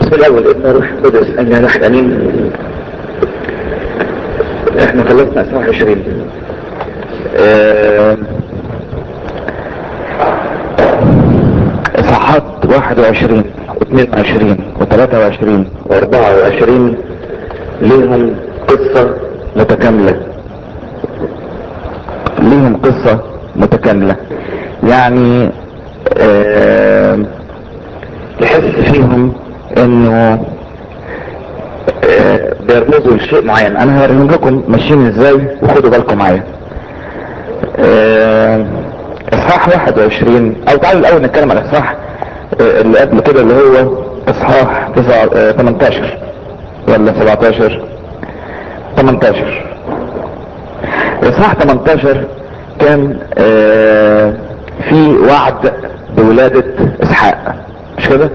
بسم الله والابن روح القدس ان نحن امين احنا خلصنا اصحاح 20 آه، اصحاحات 21 و22 و23 و24 ليهم قصة متكاملة ليهم قصة متكاملة يعني آه تحس فيهم انه آه بيرمزوا لشيء معين انا هوريهم لكم ماشيين ازاي وخدوا بالكم معايا آه اصحاح 21 او تعالوا الاول نتكلم عن الاصحاح آه اللي قبل كده اللي هو اصحاح 18 ولا 17 18 اصحاح 18 كان آه في وعد بولادة اسحاق مش كده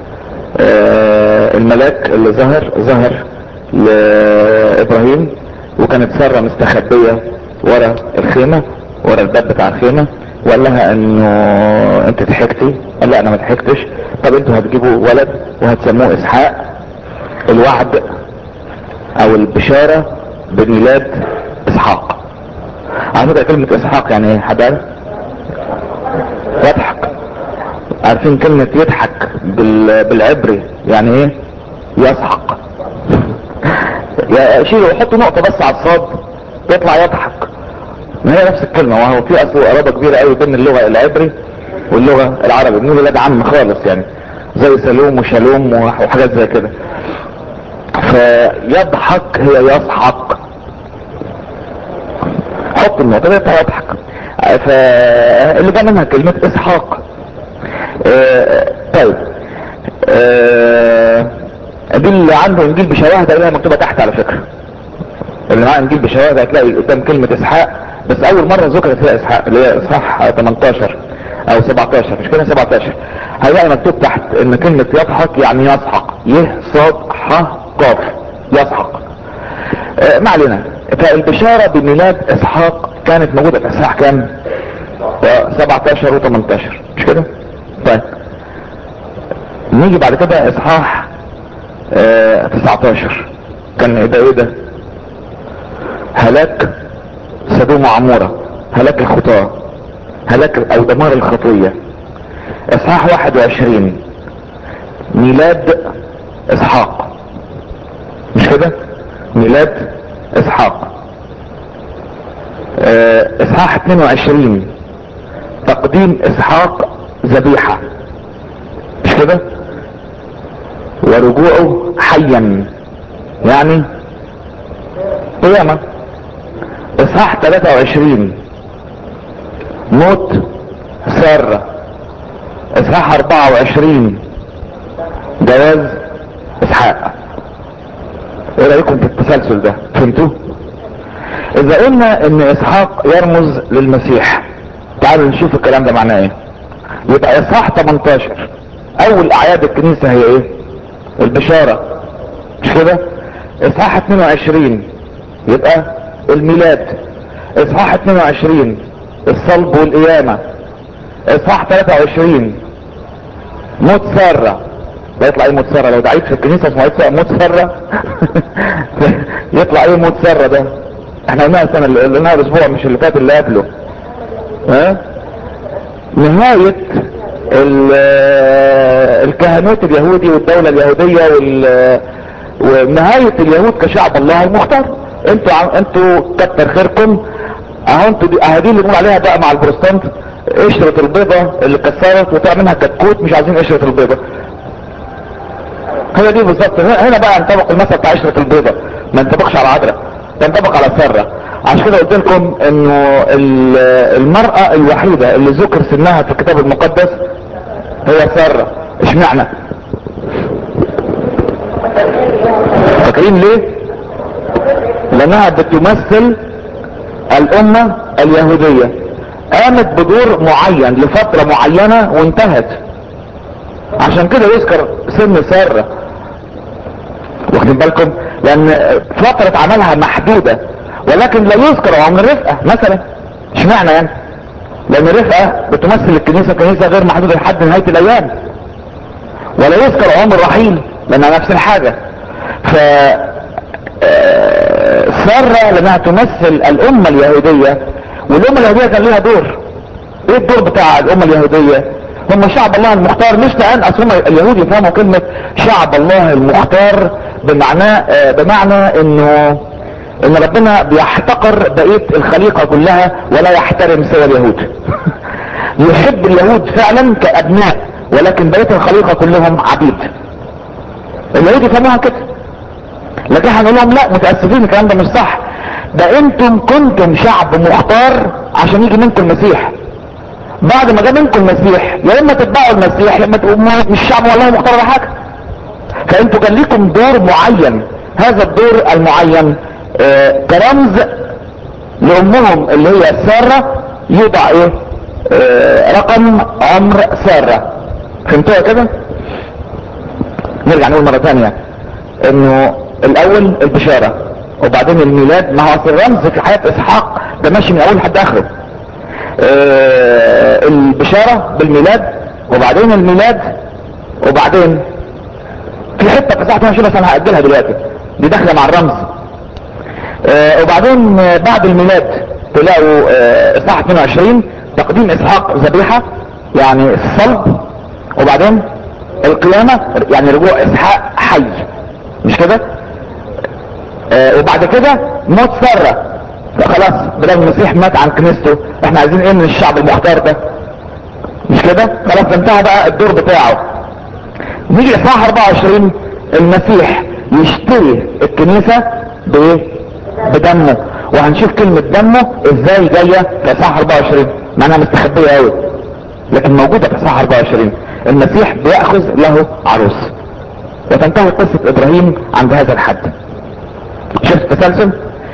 آه الملاك اللي ظهر ظهر لابراهيم وكانت سارة مستخبية ورا الخيمة ورا الباب بتاع الخيمة وقال لها انه انت ضحكتي قال لا انا ما ضحكتش طب انتوا هتجيبوا ولد وهتسموه اسحاق الوعد او البشارة بميلاد اسحاق على فكرة كلمة اسحاق يعني ايه حضر يضحك عارفين كلمة يضحك بال... بالعبري يعني ايه يضحك يا شيلوا حطوا نقطة بس على الصاد يطلع يضحك ما هي نفس الكلمة وهو في اصل قرابة كبيرة قوي بين اللغة العبري واللغة العربي بنقول ولاد عم خالص يعني زي سلوم وشالوم وحاجات زي كده فيضحك هي يضحك حط النقطة دي يطلع يضحك فاللي جاء منها كلمة اسحاق اه طيب اه دي اللي عنده انجيل بشواهد هتلاقيها مكتوبة تحت على فكرة اللي معاه انجيل بشواهد هتلاقي قدام كلمة اسحاق بس اول مرة ذكرت فيها اسحاق اللي هي اصحاح 18 او 17 مش كده 17 هيلاقي مكتوب تحت ان كلمة يضحك يعني يضحك يه صاد ح قاف يضحك اه ما علينا فالبشارة بميلاد اسحاق كانت موجودة في اصحاح كام 17 و 18 مش كده طيب نيجي بعد كده اصحاح اه 19 كان ده ايه ده هلاك سدوم وعمورة هلاك الخطاة هلاك او دمار الخطية اصحاح 21 ميلاد اسحاق مش كده ميلاد اسحاق اه اصحاح 22 تقديم اسحاق ذبيحة مش كده ورجوعه حيا يعني قيامة اصحاح 23 موت سارة اصحاح 24 جواز اسحاق ايه رايكم في التسلسل ده فهمتوا اذا قلنا ان اسحاق يرمز للمسيح تعالوا نشوف الكلام ده معناه ايه يبقى اصحاح 18 اول اعياد الكنيسة هي ايه البشارة مش كده اصحاح 22 يبقى الميلاد اصحاح 22 الصلب والقيامة اصحاح 23 موت سارة يطلع ايه موت سارة لو دعيت في الكنيسة اسمه ايه موت سارة يطلع ايه موت سارة ده احنا قلناها السنة اللي قلناها الاسبوع مش اللي فات اللي قبله ها نهاية الكهنوت اليهودي والدولة اليهودية وال ونهاية اليهود كشعب الله المختار انتوا انتوا كتر خيركم اهو انتوا دي اهدي اللي بنقول عليها بقى مع البروستانت قشرة البيضة اللي كسرت وطلع منها كتكوت مش عايزين قشرة البيضة هي دي بالظبط هنا بقى ينطبق المثل بتاع قشرة البيضة ما ينطبقش على عذرة ينطبق على سرة عشان كده قلت لكم انه المرأة الوحيدة اللي ذكر سنها في الكتاب المقدس هي سارة اشمعنى فاكرين ليه لانها بتمثل الامة اليهودية قامت بدور معين لفترة معينة وانتهت عشان كده يذكر سن سارة واخدين بالكم لان فترة عملها محدودة ولكن لا يذكر عمر رفقة مثلا اشمعنى يعني لان رفقة بتمثل الكنيسة كنيسة غير محدودة لحد نهاية الايام ولا يذكر عمر رحيل لانها نفس الحاجة ف آه، سارة لانها تمثل الامة اليهودية والامة اليهودية كان لها دور ايه الدور بتاع الامة اليهودية هم شعب الله المختار مش لان اصل هم اليهود يفهموا كلمة شعب الله المختار بمعنى آه، بمعنى انه ان ربنا بيحتقر بقية الخليقة كلها ولا يحترم سوى اليهود يحب اليهود فعلا كابناء ولكن بقية الخليقة كلهم عبيد اليهود يفهموها كده لكن هنقول لهم لا متأسفين الكلام ده مش صح ده انتم كنتم شعب مختار عشان يجي منكم المسيح بعد ما جاء منكم المسيح يا اما تتبعوا المسيح يا اما تقوموا مش شعب والله مختار ولا حاجه فانتوا كان ليكم دور معين هذا الدور المعين آه كرمز لامهم اللي هي ساره يوضع ايه آه رقم عمر ساره فهمتوها كده نرجع نقول مره ثانيه انه الاول البشاره وبعدين الميلاد ما هو اصل الرمز في حياه اسحاق ده ماشي من اول لحد اخره آه البشارة بالميلاد وبعدين الميلاد وبعدين في حتة في ساعة بس انا هأجلها دلوقتي دي داخلة مع الرمز آه وبعدين بعد الميلاد تلاقوا آه الساعة 22 تقديم اسحاق ذبيحة يعني الصلب وبعدين القيامة يعني رجوع اسحاق حي مش كده وبعد كده موت ساره خلاص بدل المسيح مات عن كنيسته احنا عايزين ايه من الشعب المختار ده مش كده خلاص انتهى بقى الدور بتاعه نيجي اصحاح 24 المسيح يشتري الكنيسة بايه بدمه وهنشوف كلمة دمه ازاي جاية في اصحاح 24 معناها مستخبية قوي لكن موجودة في اصحاح 24 المسيح بيأخذ له عروس وتنتهي قصة ابراهيم عند هذا الحد شفت تسلسل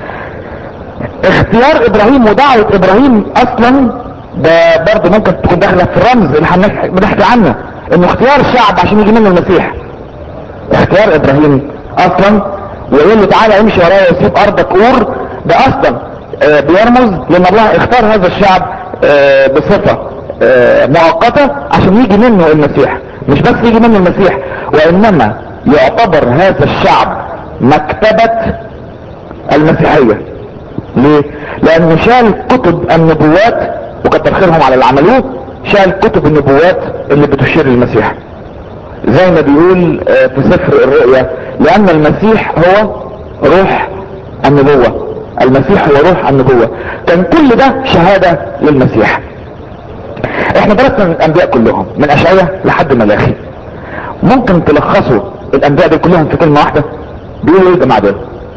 اختيار ابراهيم ودعوة ابراهيم اصلا ده برضه ممكن تكون داخلة في الرمز اللي هنح- بنحكي عنه انه اختيار شعب عشان يجي منه المسيح اختيار ابراهيم اصلا ويقول له تعالى امشي ورايا وسيب ارضك اور ده اصلا آه، بيرمز لان الله اختار هذا الشعب آه، بصفة آه، مؤقتة عشان يجي منه المسيح مش بس يجي منه المسيح وانما يعتبر هذا الشعب مكتبة المسيحية ليه؟ لانه شال كتب النبوات وكتر خيرهم على اللي عملوه شال كتب النبوات اللي بتشير للمسيح زي ما بيقول آه، في سفر الرؤيا لان المسيح هو روح النبوة المسيح هو روح النبوة كان كل ده شهادة للمسيح احنا درسنا من الانبياء كلهم من اشعياء لحد ملاخي ممكن تلخصوا الانبياء دول كلهم في كلمة واحدة بيقولوا ايه يا جماعة دول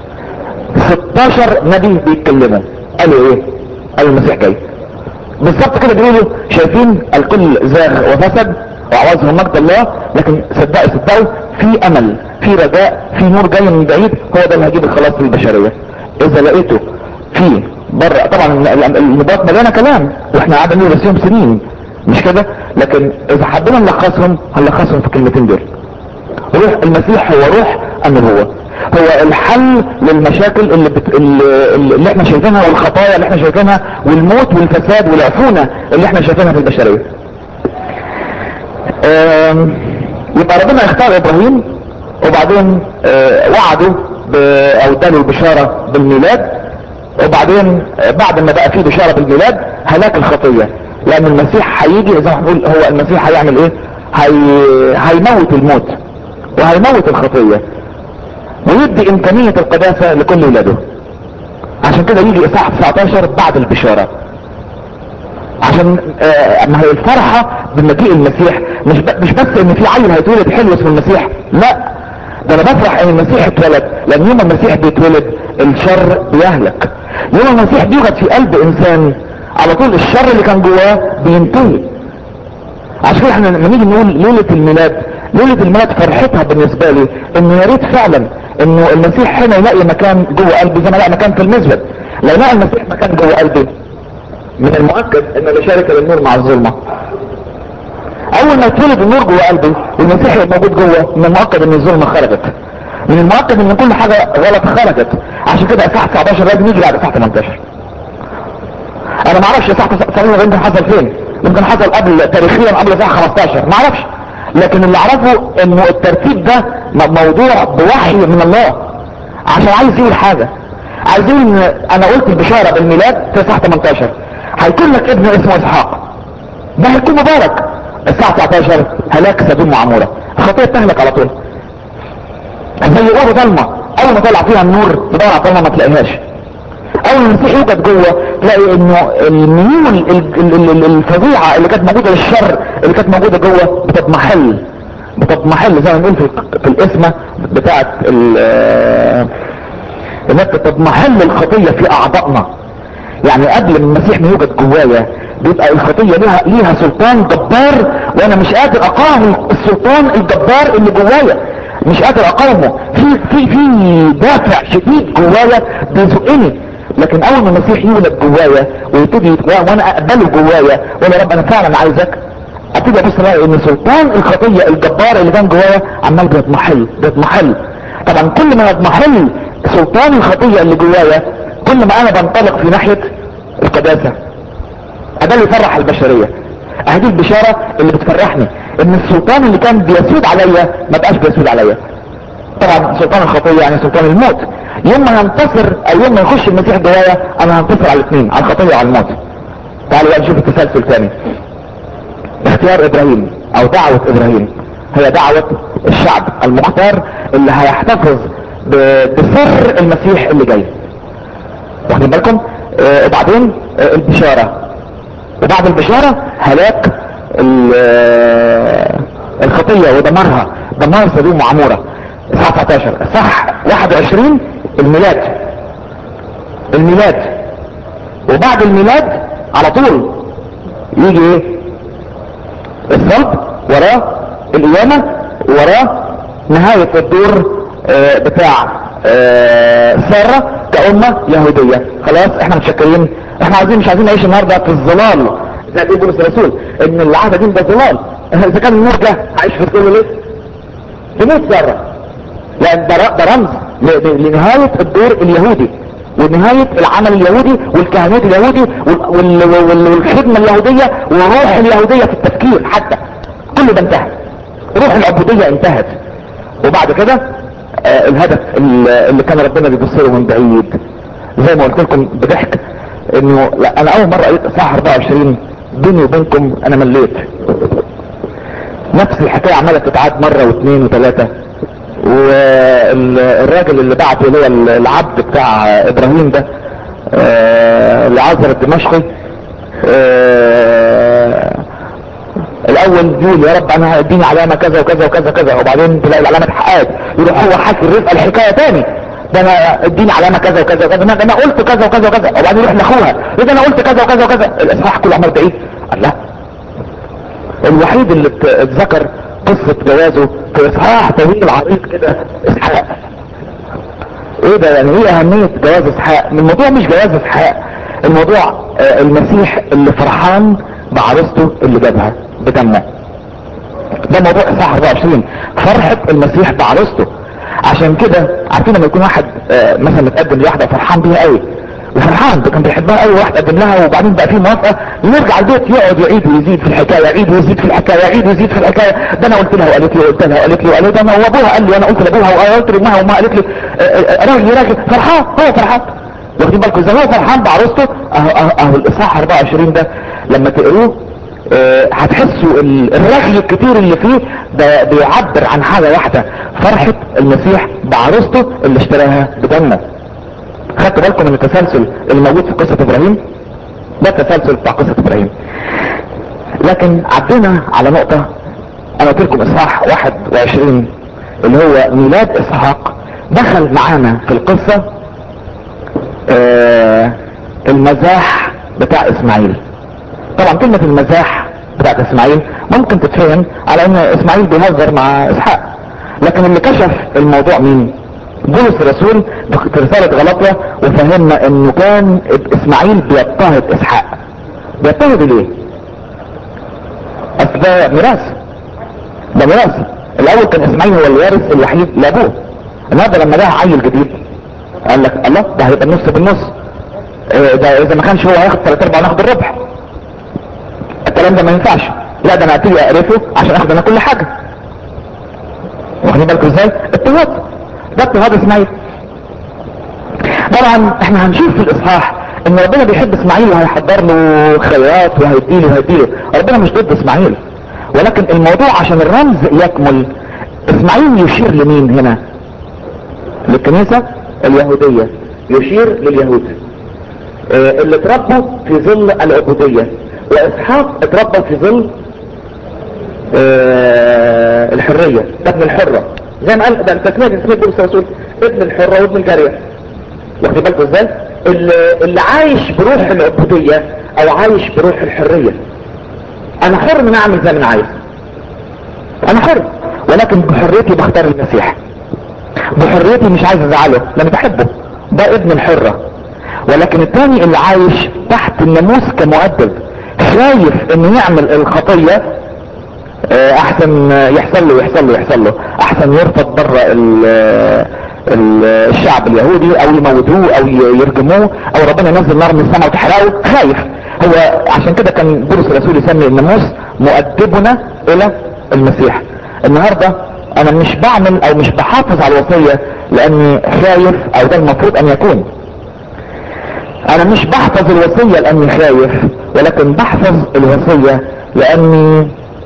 16 نبي بيتكلموا قالوا ايه قالوا المسيح جاي بالظبط كده بيقولوا شايفين الكل زاغ وفسد وعوازهم مجد الله لكن صدقوا صدقوا في امل في رجاء في نور جاي من بعيد هو ده اللي هيجيب الخلاص للبشريه اذا لقيته في بره طبعا ال- النبوات مليانه كلام واحنا قاعدين ندرس فيهم سنين مش كده لكن اذا حبينا نلخصهم هنلخصهم في الكلمتين دول روح المسيح هو روح النبوة هو الحل للمشاكل اللي, بت... اللي, اللي احنا شايفينها والخطايا اللي احنا شايفينها والموت والفساد والعفونة اللي احنا شايفينها في البشرية آم، يبقى ربنا اختار ابراهيم وبعدين آه، وعده ب... او اداله البشارة بالميلاد وبعدين آه، بعد ما بقى فيه بشارة بالميلاد هلاك الخطية لان المسيح هيجي زي ما بنقول هو المسيح هيعمل ايه هي... هيموت الموت وهيموت الخطية ويدي امكانية القداسة لكل ولاده عشان كده يجي اصحاح 19 بعد البشارة عشان آه ما هي الفرحة بمجيء المسيح مش ب... مش بس ان في عيل هيتولد حلو اسمه المسيح لا ده انا بفرح ان المسيح اتولد لان يوم المسيح بيتولد الشر بيهلك يوم المسيح بيوجد في قلب انسان على طول الشر اللي كان جواه بينتهي عشان كده احنا لما نيجي نقول ليلة الميلاد ليلة الميلاد فرحتها بالنسبة لي انه يا ريت فعلا انه المسيح هنا يلاقي مكان جوه قلبي زي ما لقى مكان في المسجد لو لقى المسيح مكان جوه قلبي من المؤكد ان بشارك النور مع الظلمة اول ما يتولد النور جوه قلبي والمسيح يبقى موجود جوه من المؤكد ان الظلمة خرجت من المؤكد ان كل حاجة غلط خرجت عشان كده الساعة 19 لازم يجي بعد الساعة 18 انا ما اعرفش الساعة 19 يمكن حصل فين يمكن حصل قبل تاريخيا قبل الساعة 15 ما اعرفش لكن اللي اعرفه انه الترتيب ده م- موضوع بوحي من الله عشان عايز يقول حاجة عايز يقول ان انا قلت البشارة بالميلاد في الساعة 18 هيكون لك ابن اسمه اسحاق ده هيكون مبارك الساعة 19 هلاك سدوم وعمورة الخطية تهلك على طول زي اوضه ضلمه اول ما طلع فيها النور تدور على الضلمه ما تلاقيهاش اول ما المسيح يوجد جوه تلاقي انه الميول ال- ال- ال- ال- الفظيعه اللي كانت موجوده للشر اللي كانت موجوده جوه بتضمحل بتضمحل زي ما بنقول في, في الاسمه بتاعت ال- آه، انها بتضمحل الخطيه في اعضائنا يعني قبل ما المسيح ما يوجد جوايا بيبقى الخطيه ليها ليها سلطان جبار وانا مش قادر اقاوم السلطان الجبار اللي جوايا مش قادر اقاومه في في في دافع شديد جوايا بيزقني لكن اول ما المسيح يولد جوايا ويبتدي وانا اقبله جوايا وانا يا رب انا فعلا عايزك ابتدي ابص الاقي ان سلطان الخطيه الجبار اللي كان جوايا عمال بيتمحل بيتمحل طبعا كل ما يضمحل سلطان الخطيه اللي جوايا كل ما انا بنطلق في ناحيه القداسه ده اللي يفرح البشريه هذه البشاره اللي بتفرحني ان السلطان اللي كان بيسود عليا ما بقاش بيسود عليا طبعا سلطان الخطيه يعني سلطان الموت يوم ما هنتصر او يوم ما يخش المسيح جوايا انا هنتصر على الاثنين على الخطيه وعلى الموت تعالوا بقى نشوف التسلسل تاني اختيار ابراهيم او دعوة ابراهيم هي دعوة الشعب المختار اللي هيحتفظ ب- بسر المسيح اللي جاي واخدين بالكم آه وبعدين آه البشارة وبعد البشارة هلاك ال- آه، الخطية ودمارها دمار سدوم وعمورة الساعة 19 صح 21 الميلاد الميلاد وبعد الميلاد على طول يجي ايه الصلب وراه القيامة وراه نهاية الدور آه، بتاع آه، سارة كأمة يهودية خلاص احنا متشكرين احنا عايزين مش عايزين نعيش النهارده في الظلال زي ما بيقول بولس الرسول ان العهد دين ده ظلال اذا كان النور ده عايش في الظل ليه؟ بموت سارة لان ده ر- ده رمز ل- ل- لنهاية الدور اليهودي ونهاية العمل اليهودي والكهنوت اليهودي وال- وال- وال- والخدمة اليهودية وروح اليهودية في التفكير حتى كل ده انتهى روح العبودية انتهت وبعد كده آه الهدف ال- اللي كان ربنا بيبص له من بعيد زي ما قلت لكم بضحك انه لا انا اول مرة قريت اصحاح 24 بيني وبينكم انا مليت نفس الحكاية عمالة تتعاد مرة واثنين وثلاثة والراجل اللي بعته اللي هو العبد بتاع ابراهيم ده آه، العازر الدمشقي آه، الاول يقول يا رب انا اديني علامه كذا وكذا وكذا كذا وبعدين تلاقي العلامه اتحققت يروح هو حاكي الرزق الحكايه تاني ده انا اديني علامه كذا وكذا وكذا ده انا قلت كذا وكذا وكذا وبعدين يروح لاخوها ده انا قلت كذا وكذا وكذا الاصحاح كله عمال بعيد قال لا الوحيد اللي ات- اتذكر قصة جوازه في اصحاح طويل عريض كده اسحاق ايه ده يعني ايه اهمية جواز اسحاق الموضوع مش جواز اسحاق الموضوع آه، المسيح اللي فرحان بعروسته اللي جابها بدمه ده موضوع اصحاح 24 فرحة المسيح بعروسته عشان كده عارفين لما يكون واحد آه، مثلا متقدم لواحده فرحان بيها قوي وفرحان ده كان بيحبها قوي واحد قدم لها وبعدين بقى فيه موافقه يرجع البيت يقعد يعيد ويزيد في الحكايه يعيد ويزيد في الحكايه يعيد ويزيد في الحكايه ده انا قلت لها وقالت لي وقلت لها وقالت لي وقالت لي انا وابوها قال لي وانا قلت لابوها وقلت لامها وما قالت لي آه، آه، راجل راجل فرحان هو فرحان واخدين بالكم ازاي هو فرحان بعروسته اهو اهو اهو الاصحاح 24 ده لما تقروه آه، هتحسوا ال- الرغي الكتير اللي فيه ده بيعبر عن حاجة واحدة فرحة المسيح بعروسته اللي اشتراها بدمه خدتوا بالكم من التسلسل اللي موجود في قصة ابراهيم ده التسلسل بتاع قصة ابراهيم لكن عدينا على نقطة انا قلت لكم اصحاح 21 اللي هو ميلاد اسحاق دخل معانا في القصة آه المزاح بتاع اسماعيل طبعا كلمة المزاح بتاعت اسماعيل ممكن تتفهم على ان اسماعيل بيهزر مع اسحاق لكن اللي كشف الموضوع مين بولس الرسول في رسالة غلطية وفهمنا انه كان اسماعيل بيضطهد اسحاق بيضطهد ليه اصل ده ميراث ده ميراث الاول كان اسماعيل هو الوارث الوحيد لابوه النهارده لما جه عيل جديد قال لك الله ده هيبقى النص بالنص إيه ده اذا ما كانش هو هياخد ثلاث ارباع ناخد الربح الكلام ده ما ينفعش لا ده انا هبتدي اقرفه عشان اخد انا كل حاجه واخدين بالكم ازاي اضطهاد ده اضطهاد اسماعيل طبعا احنا هنشوف في الاصحاح ان ربنا بيحب اسماعيل وهيحضر له خيرات وهيديله وهيديله ربنا مش ضد اسماعيل ولكن الموضوع عشان الرمز يكمل اسماعيل يشير لمين هنا للكنيسة اليهودية يشير لليهود آه، اللي اتربوا في ظل العبودية واسحاق اتربى في ظل آه، الحرية ده ابن الحرة زي ما قال ده التسمية تسمية بولس الرسول ابن الحرة وابن الجارية واخد بالكم ازاي اللي, اللي عايش بروح العبودية او عايش بروح الحرية انا حر من اعمل زي ما انا عايز انا حر ولكن بحريتي بختار المسيح بحريتي مش عايز ازعله لاني بحبه ده ابن الحرة ولكن التاني اللي عايش تحت الناموس كمؤدب خايف انه يعمل الخطية آه، احسن يحصل له يحصل له يحصل له احسن يرفض بره الشعب اليهودي او يموتوه او يرجموه او ربنا ينزل نار من السماء وتحرقه خايف هو عشان كده كان بولس الرسول يسمي الناموس مؤدبنا الى المسيح النهارده انا مش بعمل او مش بحافظ على الوصية لاني خايف او ده المفروض ان يكون انا مش بحفظ الوصية لاني خايف ولكن بحفظ الوصية لاني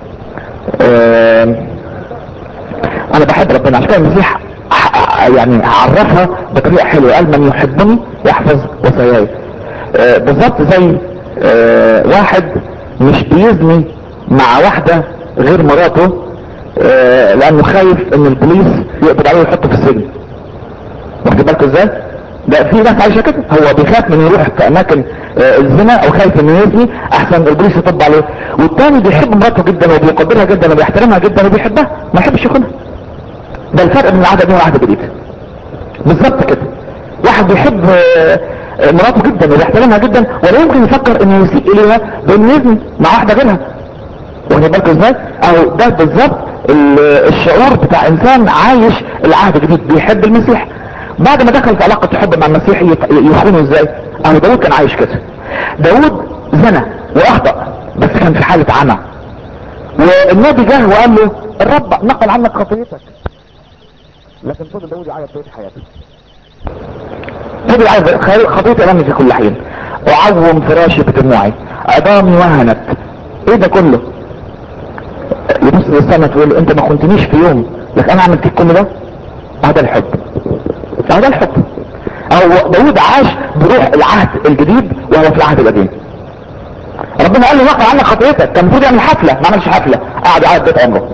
آه انا بحب ربنا عشان كده المسيح يعني عرفها بطريقة حلوة قال من يحبني يحفظ وصاياي آه بالظبط زي آه واحد مش بيزني مع واحدة غير مراته آه لانه خايف ان البوليس يقبض عليه ويحطه في السجن واخد بالكم ازاي ده في ناس عايشه كده هو بيخاف من يروح في اماكن آه الزنا او خايف انه يزني احسن البوليس يطب عليه والتاني بيحب مراته جدا وبيقدرها جدا وبيحترمها جدا وبيحبها ما يحبش ياخدها ده الفرق بين العهد القديم والعهد الجديد بالظبط كده واحد بيحب آه مراته جدا وبيحترمها جدا ولا يمكن يفكر انه يسيء اليها بانه يزني مع واحده غيرها واخد بالكم ازاي او ده بالظبط الشعور بتاع انسان عايش العهد الجديد بيحب المسيح بعد ما دخل في علاقة حب مع المسيح يخونه ازاي اهو داود كان عايش كده داود زنى واخطأ بس كان في حالة عمى والنبي جه وقال له الرب نقل عنك خطيتك لكن فضل داود يعيط بقية حياته فضل يعيط خطيتي امامي في كل حين اعوم فراشي بدموعي عظامي وهنت ايه ده كله يبص للسما تقول له انت ما كنتنيش في يوم لكن انا عملت فيك كل ده هذا الحب هذا الحب او داود عاش بروح العهد الجديد وهو في العهد القديم ربنا قال له نقل عنك خطيتك كان المفروض يعمل حفله ما عملش حفله قعد يعيط بيت عمره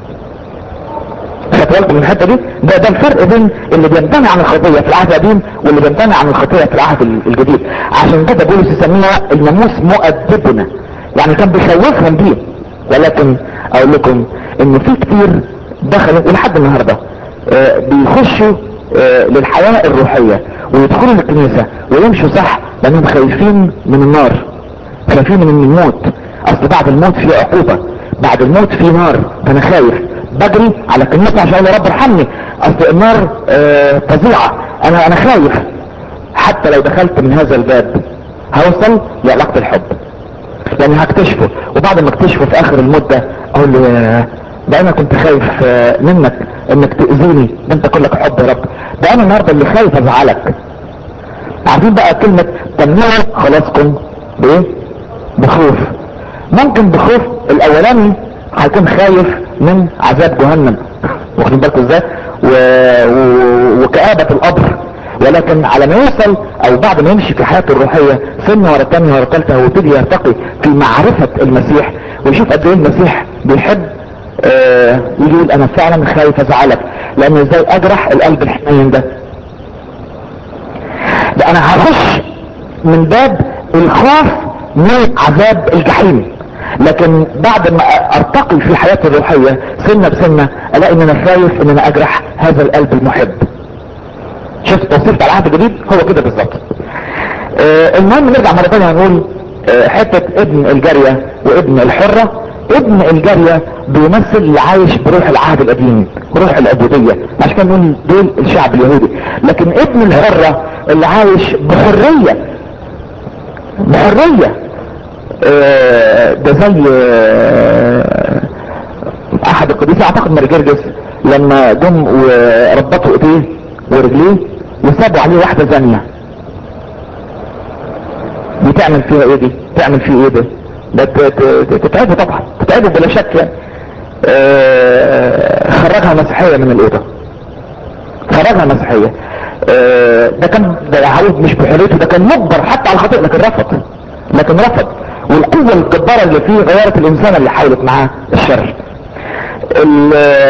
خدت بالكم من الحته دي ده ده الفرق بين اللي بيمتنع عن الخطيه في العهد القديم واللي بيمتنع عن الخطيه في العهد الجديد عشان كده بولس يسميها الناموس مؤدبنا يعني كان بيخوفهم بيه ولكن اقول لكم ان في كتير دخلوا ولحد النهارده آه بيخشوا آه للحياة الروحية ويدخلوا الكنيسة ويمشوا صح لانهم خايفين من النار خايفين من الموت اصل بعد الموت في عقوبة بعد الموت في نار فانا خايف بجري على الكنيسة عشان يا رب ارحمني اصل النار آه فظيعة انا انا خايف حتى لو دخلت من هذا الباب هوصل لعلاقة الحب يعني هكتشفه وبعد ما اكتشفه في اخر المدة اقول له ده انا كنت خايف منك انك تأذيني ده انت كلك حب يا رب ده انا النهاردة اللي خايف ازعلك عارفين بقى كلمة تمنعوا خلاص بايه بخوف ممكن بخوف الاولاني هيكون خايف من عذاب جهنم واخدين بالكم ازاي و... و... وكآبة القبر ولكن على ما يوصل او بعد ما يمشي في حياته الروحية سن ورا تاني ورا تالتة ويبتدي يرتقي في معرفة المسيح ويشوف قد ايه المسيح بيحب آه يجي يقول انا فعلا خايف ازعلك لان ازاي اجرح القلب الحنين ده ده انا هخش من باب الخوف من عذاب الجحيم لكن بعد ما ارتقي في حياتي الروحية سنة بسنة الاقي ان انا خايف ان انا اجرح هذا القلب المحب شفت توصيف على العهد الجديد هو كده بالظبط آه المهم نرجع مرة تانية هنقول آه حتة ابن الجارية وابن الحرة ابن الجارية بيمثل اللي عايش بروح العهد القديم بروح العبودية عشان كده نقول دول الشعب اليهودي لكن ابن الحرة اللي عايش بحرية بحرية آه ده زي احد القديسين اعتقد مرجرجس لما جم وربطوا ايديه ورجليه وسابوا عليه واحدة زانية دي تعمل فيها ايه دي تعمل فيه ايه ده ده ت- ت- ت- تتعبه طبعا تتعبه بلا شك يعني آه، خرجها مسيحية من الأوضة خرجها مسيحية آه، ده كان ده عاوز مش بحريته ده كان مجبر حتى على الخطيئة لكن رفض لكن رفض والقوة الجبارة اللي فيه غيرت الإنسان اللي حاولت معاه الشر ال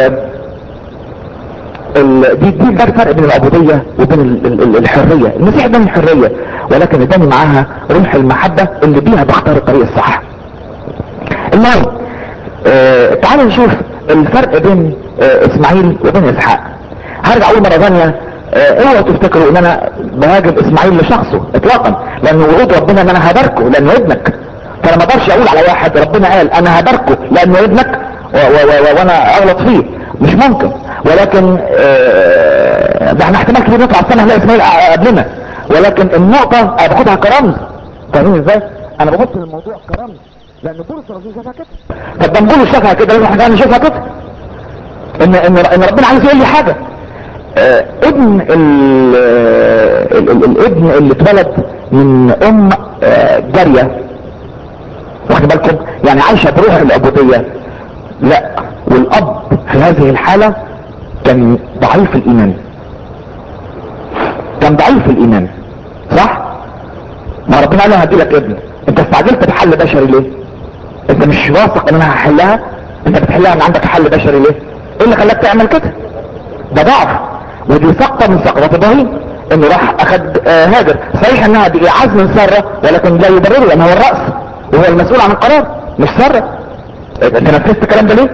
ال دي دي ده الفرق بين العبودية وبين ال- ال- ال- الحرية المسيح اداني الحرية ولكن اداني معاها روح المحبة اللي بيها بختار الطريق الصح المهم آه تعالوا نشوف الفرق بين آه اسماعيل وبين اسحاق هرجع اقول مرة ثانية آه اوعوا تفتكروا ان انا بهاجم اسماعيل لشخصه اطلاقا لان وعود ربنا ان انا هباركه لانه ابنك فانا ما اقدرش اقول على واحد ربنا قال انا هباركه لانه ابنك و- و- و- وانا اغلط فيه مش ممكن ولكن آه، ده احنا احتمال كبير نطلع السنه نلاقي اسماعيل قبلنا ولكن النقطه انا باخدها كرمز فاهمين ازاي؟ انا ببص للموضوع كرمز لان بولس الرسول شافها كده طب ده بولس شافها كده لازم احنا نشوفها كده ان ان ان ربنا عايز يقول لي حاجه آه، ابن ال ال- ال- الابن اللي اتولد من ام آه، جاريه واخد بالكم يعني عايشه بروح العبوديه لا والاب في هذه الحاله كان ضعيف الايمان كان ضعيف الايمان صح ما ربنا قال له هدي لك ابن انت استعجلت بحل بشري ليه انت مش واثق ان انا هحلها انت بتحلها ان عندك حل بشري ليه ايه اللي خلاك تعمل كده ده ضعف ودي سقطة من سقطات ابراهيم انه راح اخد آه هاجر صحيح انها دي اعاز من سارة ولكن لا يبرره لان هو الرأس وهو المسؤول عن القرار مش سارة انت نفذت الكلام ده ليه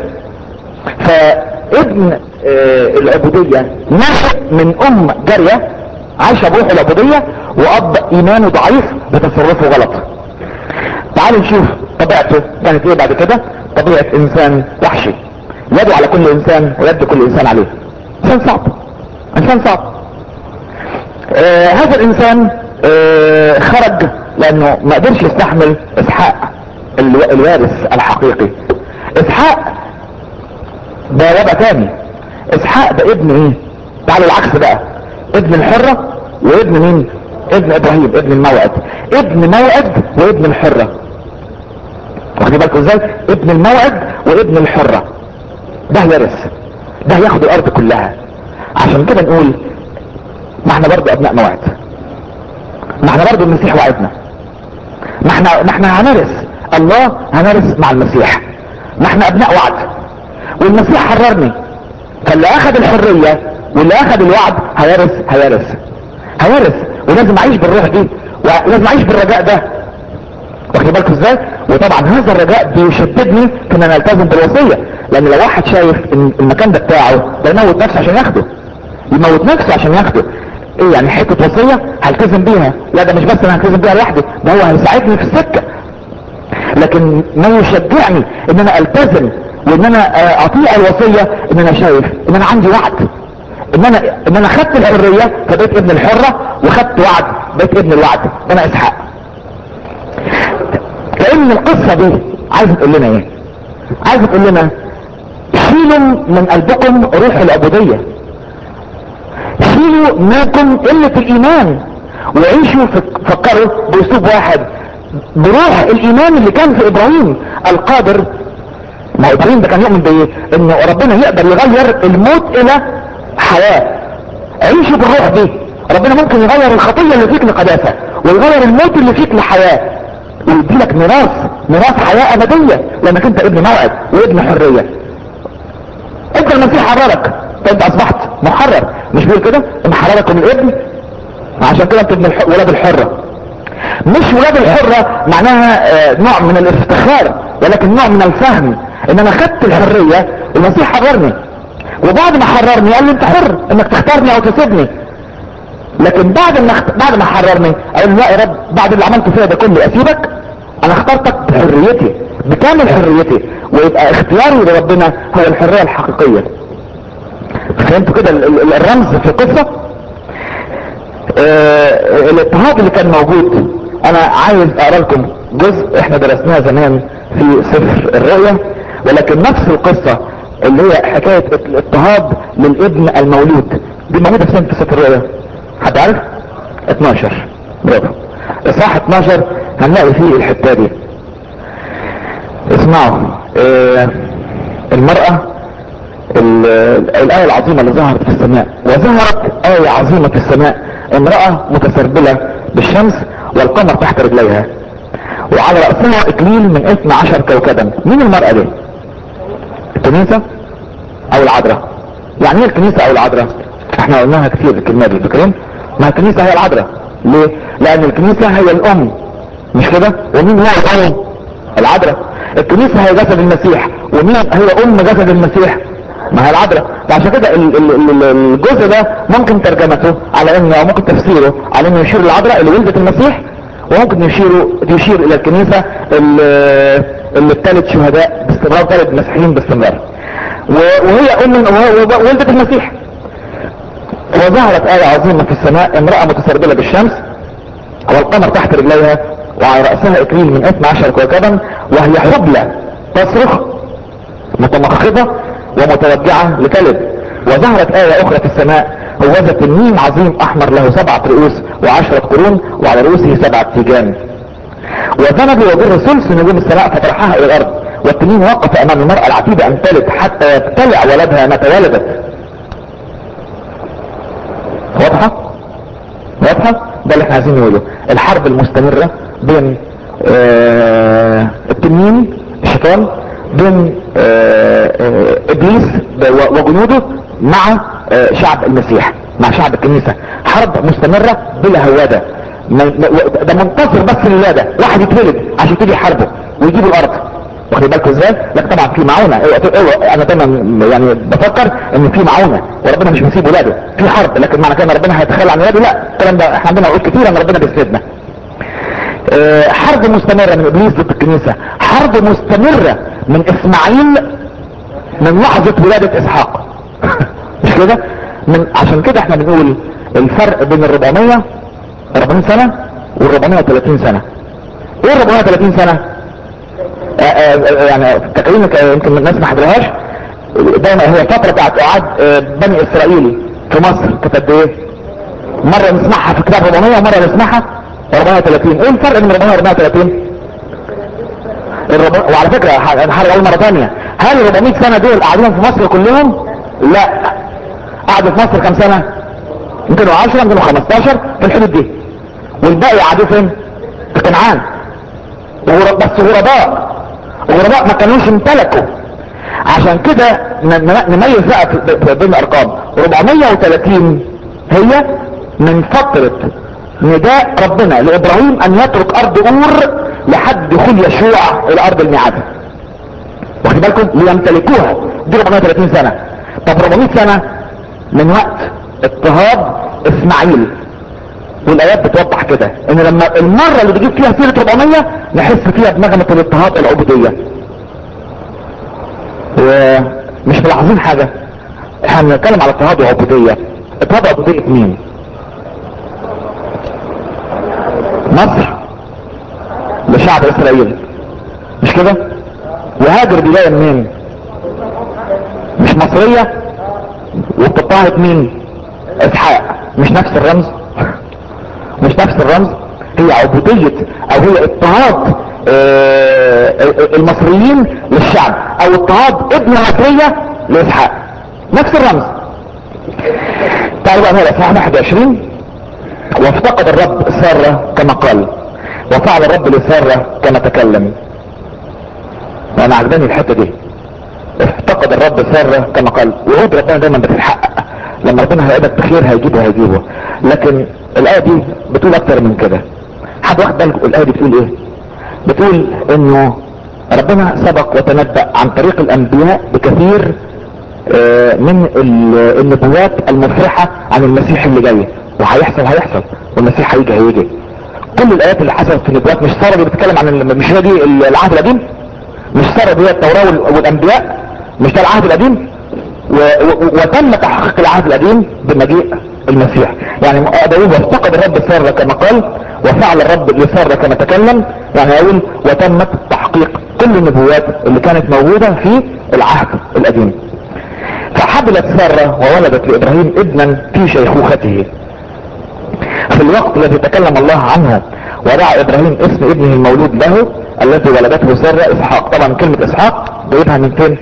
فابن آه العبودية نشأ من ام جارية عايشة بروح العبودية واب ايمانه ضعيف وتصرفه غلط تعالوا نشوف طبيعته كانت ايه بعد كده طبيعة انسان وحشي يده على كل انسان ويد كل انسان عليه انسان صعب انسان صعب آه هذا الانسان آه خرج لانه ما قدرش يستحمل اسحاق الو- الوارث الحقيقي اسحاق ده وضع تاني اسحاق ده ابن ايه تعالوا العكس بقى ابن الحرة وابن مين ابن ابراهيم ابن الموعد ابن موعد وابن الحرة واخدين بالكم ازاي ابن الموعد وابن الحرة ده يرث ده ياخد الارض كلها عشان كده نقول ما احنا برضه ابناء موعد ما احنا برضه المسيح وعدنا ما احنا ما احنا هنرث الله هنرث مع المسيح ما احنا ابناء وعد والمسيح حررني فاللي اخذ الحرية واللي اخذ الوعد هيرث هيرث هيرث ولازم اعيش بالروح دي ولازم اعيش بالرجاء ده واخد بالكم ازاي وطبعا هذا الرجاء بيشددني في ان انا التزم بالوصيه لان لو واحد شايف ان المكان ده بتاعه ده يموت نفسه عشان ياخده يموت نفسه عشان ياخده ايه يعني حته وصيه هلتزم بيها لا ده مش بس انا هلتزم بيها لوحدي ده هو هيساعدني في السكه لكن ما يشجعني ان انا التزم وان انا آه، اطيع الوصيه ان انا شايف ان انا عندي وعد ان انا ان انا خدت الحريه فبقيت ابن الحره وخدت وعد بقيت ابن الوعد ده انا اسحاق كأن القصة دي عايزة تقول لنا ايه عايزة تقول لنا شيلوا من قلبكم روح العبودية شيلوا منكم قلة الايمان وعيشوا فك- فكروا باسلوب واحد بروح الايمان اللي كان في ابراهيم القادر ما هو ابراهيم ده كان يؤمن بايه انه ربنا يقدر يغير الموت الى حياة عيشوا بالروح دي ربنا ممكن يغير الخطية اللي فيك لقداسة ويغير الموت اللي فيك لحياة ويدي لك ميراث ميراث حياة ابدية لانك انت ابن موعد وابن حرية انت المسيح حررك فانت اصبحت محرر مش بيقول كده ان حرركم الابن عشان كده انت ابن الح... ولاد الحرة مش ولاد الحرة معناها آه، نوع من الافتخار ولكن نوع من الفهم ان انا خدت الحرية والمسيح حررني وبعد ما حررني قال لي انت حر انك تختارني او تسيبني لكن بعد ما اخت... بعد ما حررني قال لا يا رب بعد اللي عملته فيا ده كله اسيبك انا اخترتك بحريتي بكامل حريتي ويبقى اختياري لربنا هو الحرية الحقيقية فهمتوا كده ال- ال- الرمز في القصة آه الاضطهاد اللي كان موجود انا عايز اقرا لكم جزء احنا درسناه زمان في سفر الرؤيا ولكن نفس القصة اللي هي حكاية الاضطهاد للابن المولود دي موجودة في سنة ست الرؤيا حد عارف 12 برافو اصحاح 12 هنلاقي فيه الحتة دي اسمعوا اه المرأة الآية العظيمة اللي ظهرت في السماء وظهرت آية عظيمة في السماء امرأة متسربلة بالشمس والقمر تحت رجليها وعلى رأسها اكليل من 12 كوكبا مين المرأة دي الكنيسة او العذراء يعني ايه الكنيسة او العذراء احنا قلناها كتير الكلمة دي فاكرين ما الكنيسة هي العذراء ليه لان الكنيسة هي الام مش كده ومين هي الام العذراء الكنيسة هي جسد المسيح ومين هي ام جسد المسيح ما هي العذراء فعشان كده الجزء ده ممكن ترجمته على انه او ممكن تفسيره على انه يشير للعذراء اللي ولدت المسيح وممكن يشير يشير الى الكنيسة اللي ابتلت شهداء باستمرار ثالث مسيحيين باستمرار وهي ام ولدت المسيح وظهرت آية عظيمة في السماء امرأة متسربلة بالشمس والقمر تحت رجليها وعلى رأسها اكليل من 12 كوكبا وهي حبلى تصرخ متمخضة ومتوجعة لكلب وظهرت آية أخرى في السماء هوذا تنين عظيم أحمر له سبعة رؤوس وعشرة قرون وعلى رؤوسه سبعة تيجان وذنب وجر ثلث نجوم السماء فطرحها إلى الأرض والتنين وقف أمام المرأة العتيدة أن تلد حتى يبتلع ولدها متى ولدت واضحة؟ واضحة؟ ده اللي احنا عايزين نقوله الحرب المستمرة بين آه التنين الشيطان بين آه آه ابليس وجنوده مع شعب المسيح مع شعب الكنيسة حرب مستمرة بلا هوادة ده منتصر بس لله ده واحد يتولد عشان تيجي يحاربه ويجيب الارض واخد بالكم ازاي لك طبعا في معونه انا دايما يعني بفكر ان في معونه وربنا مش بيسيب ولاده في حرب لكن معنى كده ربنا هيتخلى عن ولاده لا الكلام ده احنا عندنا عقود كتير ان ربنا بيسندنا حرب مستمرة من ابليس ضد الكنيسة حرب مستمرة من اسماعيل من لحظة ولادة اسحاق مش كده من عشان كده احنا بنقول الفرق بين ال 400 40 سنة وال 430 سنة ايه ال 430 سنة آآ آآ يعني تقريبا يمكن الناس ما حضرهاش دايما هي فترة بتاعت قعاد بني اسرائيل في مصر كانت قد ايه مرة نسمعها في كتاب 400 ومرة نسمعها 430 ايه الفرق بين 400 و 430 الرب... وعلى فكرة هنحرق اقول مرة تانية هل ال 400 سنة دول قاعدين في مصر كلهم لا قعدوا في مصر كام سنة 210 215 في الحدود دي والباقي قعدوا فين في كنعان بس غرباء غرباء ما كانوش امتلكوا عشان كده نميز بقى بين الارقام 430 هي من فترة نداء ربنا لابراهيم ان يترك ارض اور لحد دخول يشوع الى ارض الميعاد واخد بالكم ليمتلكوها دي 430 سنة طب 400 سنة من وقت اضطهاد اسماعيل والايات بتوضح كده ان لما المرة اللي بيجيب فيها سيرة 400 نحس فيها بنغمة الاضطهاد العبودية ومش ملاحظين حاجة احنا بنتكلم على اضطهاد وعبودية اضطهاد وعبودية مين مصر لشعب اسرائيل مش كده وهاجر دي جايه منين مش مصرية وبتضطهد مين اسحاق مش نفس الرمز مش نفس الرمز هي عبودية او هي اضطهاد آه المصريين للشعب او اضطهاد ابن مصرية لاسحاق نفس الرمز تعالوا بقى هنا اصحاح 21 وافتقد الرب سارة كما قال وفعل الرب لسارة كما تكلم وانا عجباني الحتة دي افتقد الرب سارة كما قال وعود ربنا دايما بتتحقق لما ربنا هيقابلك بخير هيجيبه هيجيبه لكن الآية دي بتقول اكتر من كده حد واخد بالك الآية دي بتقول ايه بتقول انه ربنا سبق وتنبأ عن طريق الانبياء بكثير اه من النبوات المفرحة عن المسيح اللي جاي وهيحصل هيحصل والمسيح هيجي هيجي كل الايات اللي حصلت في النبوات مش ساره اللي بتتكلم عن مش هي دي العهد القديم مش ساره دي التوراه والانبياء مش ده العهد القديم وتم تحقيق العهد القديم بمجيء المسيح يعني داوود وافتقد الرب ساره كما قال وفعل الرب لساره كما تكلم يعني يقول وتمت تحقيق كل النبوات اللي كانت موجوده في العهد القديم فحبلت سارة وولدت لابراهيم ابنا في شيخوخته في الوقت الذي تكلم الله عنه ودعا ابراهيم اسم ابنه المولود له الذي ولدته سارة اسحاق طبعا كلمة اسحاق جايبها من فين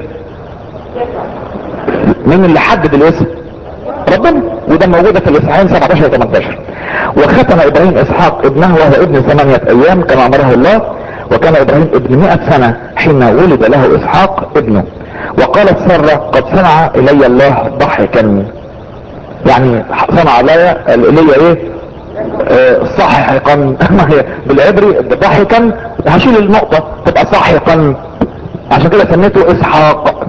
مين اللي حدد الاسم ربنا وده موجودة في الإصحاحين 17 و 18 وختم إبراهيم إسحاق ابنه وهو ابن ثمانية أيام كما أمره الله وكان إبراهيم ابن 100 سنة حين ولد له إسحاق ابنه وقالت سارة قد صنع إلي الله ضحكا يعني صنع لي إلي إيه آه، صحقا ما هي بالعبري ضحكا هشيل النقطة تبقى صحقا عشان كده سميته إسحاق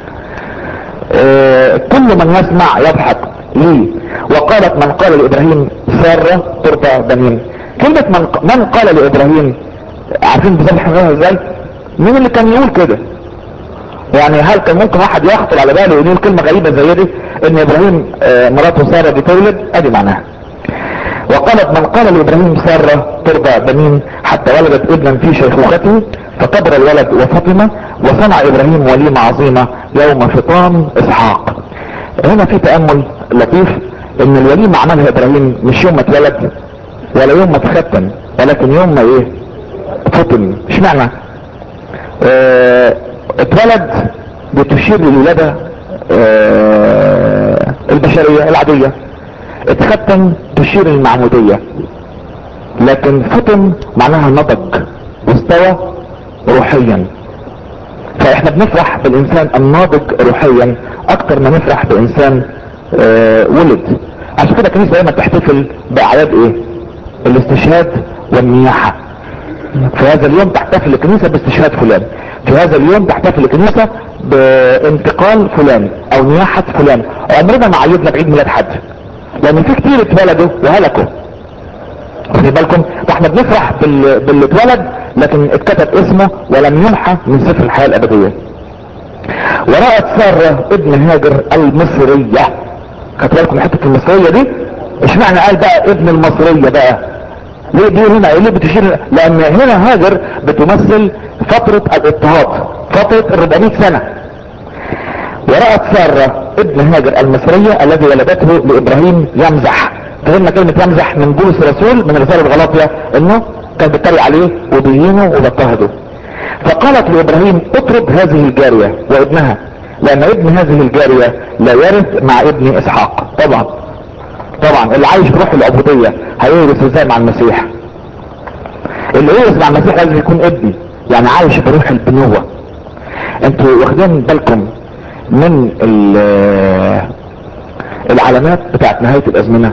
آه، كل من يسمع يضحك ليه وقالت من قال لابراهيم سارة ترضى بنين كلمة من, من قال لابراهيم عارفين بصبح ازاي مين اللي كان يقول كده يعني هل كان ممكن واحد يخطر على باله يقول كلمة غريبة زي دي ان ابراهيم آه، مراته سارة دي تولد ادي معناها وقالت من قال لابراهيم سارة ترضى بنين حتى ولدت ابنا في شيخوخته فكبر الولد وفطم وصنع ابراهيم وليمة عظيمة يوم فطام اسحاق هنا في تأمل لطيف ان الوليمة عملها ابراهيم مش يوم ما اتولد ولا يوم ما تختن ولكن يوم ما ايه فطم مش معنى اه اتولد بتشير للولادة اه البشرية العادية اتختم تشير للمعمودية لكن فطم معناها نضج واستوى روحيا فاحنا بنفرح بالانسان الناضج روحيا اكتر ما نفرح بانسان آه ولد عشان كده الكنيسه دايما تحتفل باعياد ايه الاستشهاد والنياحه في هذا اليوم تحتفل الكنيسه باستشهاد فلان في هذا اليوم تحتفل الكنيسه بانتقال فلان او نياحه فلان عمرنا ما عيدنا بعيد ميلاد حد لان في كتير اتولدوا وهلكوا خلي بالكم فاحنا بنفرح بال... باللي اتولد لكن اتكتب اسمه ولم يمحى من سفر الحياة الابدية ورأت سارة ابن هاجر المصرية خدت بالكم حتة المصرية دي اشمعنى قال بقى ابن المصرية بقى ليه دي هنا ليه بتشير لان هنا هاجر بتمثل فترة الاضطهاد فترة ال 400 سنة ورأت سارة ابن هاجر المصرية الذي ولدته لابراهيم يمزح فهمنا كلمة يمزح من بولس الرسول من رسالة غلاطيا انه كان بيتريق عليه وبيهينه وبيضطهده فقالت لابراهيم اطرد هذه الجارية وابنها لان ابن هذه الجارية لا يرث مع ابن اسحاق طبعا طبعا اللي عايش بروح العبودية هيورث ازاي مع المسيح اللي يورث مع المسيح لازم يكون ابني يعني عايش بروح البنوة انتوا واخدين بالكم من العلامات بتاعت نهاية الازمنة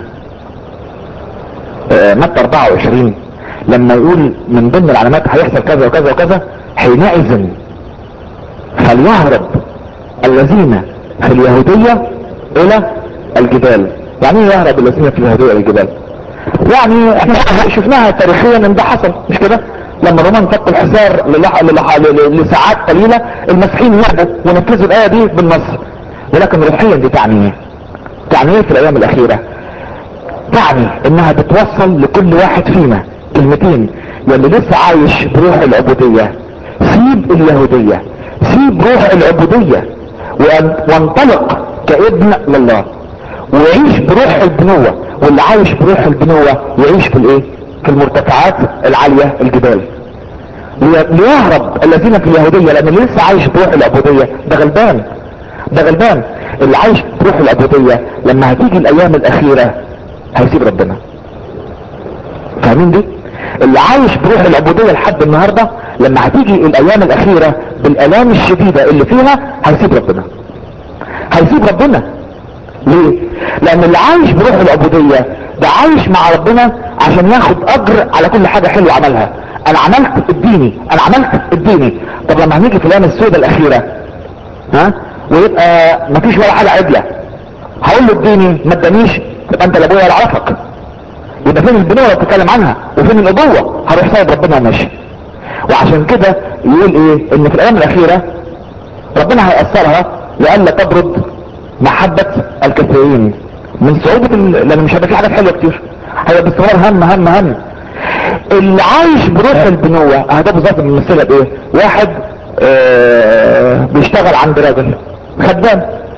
متى 24 لما يقول من ضمن العلامات هيحصل كذا وكذا وكذا حينئذ فليهرب الذين في اليهودية الى الجبال يعني ايه يهرب الذين في اليهودية الى الجبال يعني احنا شفناها تاريخيا ان ده حصل مش كده لما الرومان فكوا الحصار للح... للح... لساعات قليلة المسيحيين هربوا ونفذوا الايه دي بالنص ولكن روحيا دي تعني ايه تعني ايه في الايام الاخيره تعني انها بتوصل لكل واحد فينا كلمتين يلي لسه عايش بروح العبودية سيب اليهودية سيب روح العبودية وانطلق كابن لله ويعيش بروح البنوة واللي عايش بروح البنوة يعيش في الايه في المرتفعات العالية الجبال ليهرب الذين في اليهودية لان اللي لسه عايش بروح العبودية ده غلبان ده غلبان اللي عايش بروح العبودية لما هتيجي الايام الاخيرة هيسيب ربنا فاهمين دي اللي عايش بروح العبودية لحد النهاردة لما هتيجي الايام الاخيرة بالالام الشديدة اللي فيها هيسيب ربنا هيسيب ربنا ليه لان اللي عايش بروح العبودية ده عايش مع ربنا عشان ياخد اجر على كل حاجة حلوة عملها انا عملت اديني انا عملت اديني طب لما هنيجي في الايام السوداء الاخيرة ها ويبقى مفيش ولا حاجة عدلة هقول له اديني ما ادانيش يبقى انت لابويا ولا اعرفك يبقى فين البنوة اللي بتتكلم عنها وفين الابوة هروح سايب ربنا وماشي وعشان كده يقول ايه ان في الايام الاخيرة ربنا هيأثرها لألا تبرد محبة الكثيرين من صعوبة ال... لان مش هيبقى في حاجات حلوة كتير هيبقى باستمرار هم هم هم اللي عايش بروح البنوة اه ده بالظبط بنمثلها بايه واحد آه بيشتغل عند راجل خدام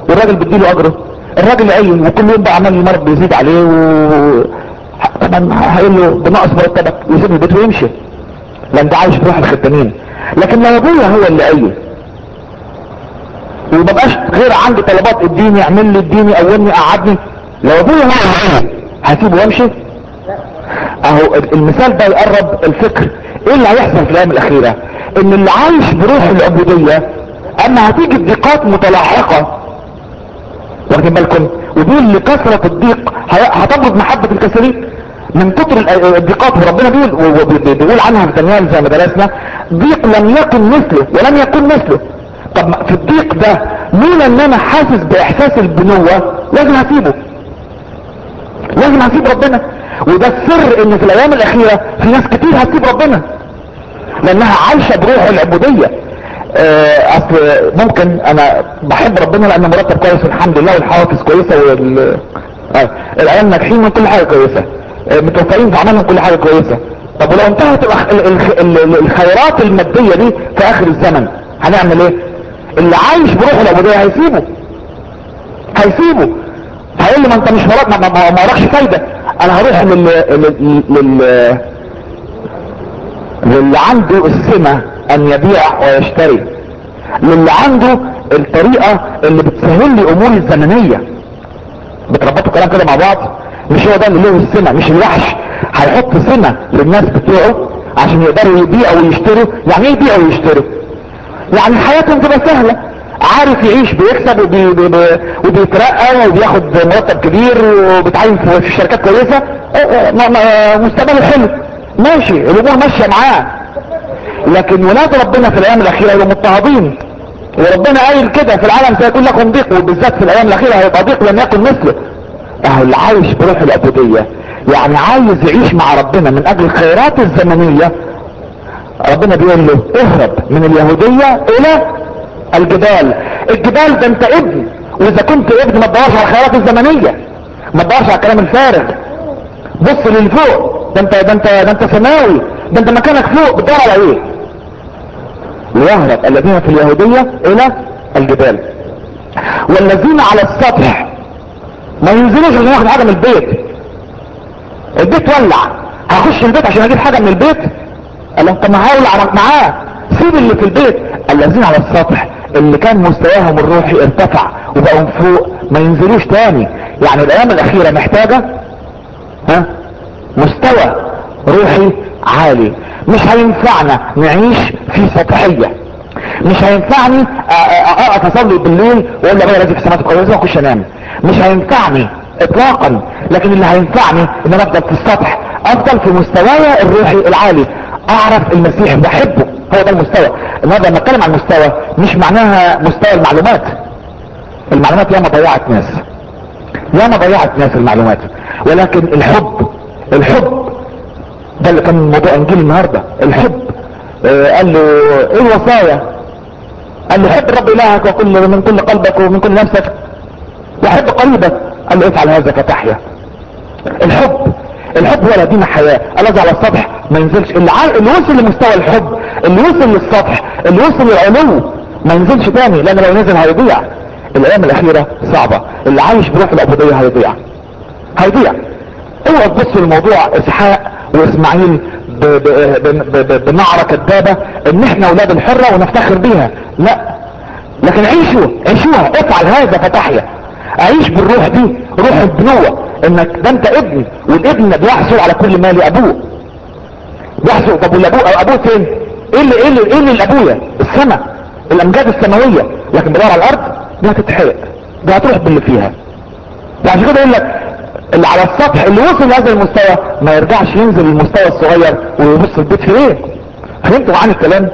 والراجل بيديله اجره الراجل قايم وكل يوم بقى عمال المرض بيزيد عليه و طبعا هيقول له بنقص مرتبك ويسيب البيت ويمشي لا انت عايش بروح الخدامين لكن لو ابويا هو اللي قايم ومبقاش غير عندي طلبات اديني اعمل لي اديني قومني قعدني لو ابويا هو اللي قايم هسيبه وامشي اهو المثال ده يقرب الفكر ايه اللي هيحصل في الايام الاخيره ان اللي عايش بروح العبوديه اما هتيجي الضيقات متلاحقه واخدين بالكم ودول لكثرة الضيق هتبرد محبة الكثيرين من كتر الضيقات وربنا بيقول وبيقول عنها في دانيال زي ما درسنا ضيق لم يكن مثله ولم يكن مثله طب في الضيق ده لولا ان انا حاسس باحساس البنوة لازم هسيبه لازم هسيب ربنا وده السر ان في الايام الاخيرة في ناس كتير هتسيب ربنا لانها عايشة بروح العبودية آه، اصل ممكن انا بحب ربنا لان مرتب كويس الحمد لله والحوافز كويسة وال آه، العيال ناجحين من كل حاجة كويسة آه، متوفقين في عملهم كل حاجة كويسة طب ولو انتهت الأخ- ال- ال- ال- الخيرات المادية دي في اخر الزمن هنعمل ايه اللي عايش بروح العبودية هيسيبه هيسيبه هيقول لي ما انت مش وراك ما, ما, ما ما وراكش فايدة انا هروح لل لل, لل... للي عنده السمة ان يبيع ويشتري للي عنده الطريقة اللي بتسهل لي اموري الزمنية بتربطوا كلام كده مع بعض مش هو ده اللي له السمة مش الوحش هيحط سمة للناس بتوعه عشان يقدروا يبيعوا ويشتروا يعني ايه يبيعوا ويشتروا يعني حياتهم تبقى سهلة عارف يعيش بيكسب وبي بي بي وبيترقى وبياخد مرتب كبير وبيتعين في في شركات كويسة اه اه م- م- مستقبله حلو ماشي الامور ماشية معاه لكن ولاد ربنا في الايام الاخيرة يبقوا مضطهدين وربنا قايل كده في العالم سيكون لكم ضيق وبالذات في الايام الاخيرة هيبقى ضيق لم يكن مثله اهو اللي عايش بروح العبودية يعني عايز يعيش مع ربنا من اجل الخيرات الزمنية ربنا بيقول له اهرب من اليهودية الى الجبال الجبال ده انت ابن واذا كنت ابن ما تدورش على الخيرات الزمنية ما تدورش على الكلام الفارغ بص للفوق ده انت ده انت ده انت سماوي ده انت مكانك فوق بتدور على ايه ليهرب الذين في اليهودية الى الجبال والذين على السطح ما ينزلوش عشان ياخد حاجة من البيت البيت ولع هخش البيت عشان اجيب حاجة من البيت قال له انت ما هولع معاه سيب اللي في البيت الذين على السطح اللي كان مستواهم الروحي ارتفع وبقوا فوق ما ينزلوش تاني يعني الايام الاخيرة محتاجة ها مستوى روحي عالي مش هينفعنا نعيش في سطحية مش هينفعني أ- أ- اقف اصلي بالليل واقول له لازم في السماء كويسه واخش انام مش هينفعني اطلاقا لكن اللي هينفعني ان انا افضل في السطح افضل في مستواي الروحي العالي اعرف المسيح واحبه هو ده المستوى النهارده لما اتكلم عن المستوى مش معناها مستوى المعلومات المعلومات ياما ضيعت ناس ياما ضيعت ناس المعلومات ولكن الحب الحب ده اللي كان موضوع انجيل النهارده الحب آه، قال له ايه الوصايا قال له حب الرب الهك وكل من كل قلبك ومن كل نفسك وحب قريبك قال له افعل هذا فتحيا الحب الحب هو دين حياة الذي على السطح ما ينزلش اللي, عال... اللي وصل لمستوى الحب اللي وصل للسطح اللي وصل للعلو ما ينزلش تاني لان لو نزل هيضيع الايام الاخيرة صعبة اللي عايش بروح العبودية هيضيع هيضيع اوعى تبص للموضوع اسحاق واسماعيل ب- ب- ب- ب- بنعرة كدابة ان احنا اولاد الحرة ونفتخر بيها لا لكن عيشوا عيشوها افعل هذا فتحيا عيش بالروح دي روح البنوة انك ده انت ابن والابن بيحصل على كل مال ابوه بيحصل طب والابوه ابوه فين ايه اللي ايه اللي ايه اللي لابويا السماء الامجاد السماوية لكن بدور على الارض دي هتتحرق دي هتروح باللي فيها عشان كده يقول لك اللي على السطح اللي وصل لهذا المستوى ما يرجعش ينزل المستوى الصغير ويبص البيت في ايه فهمتوا معاني الكلام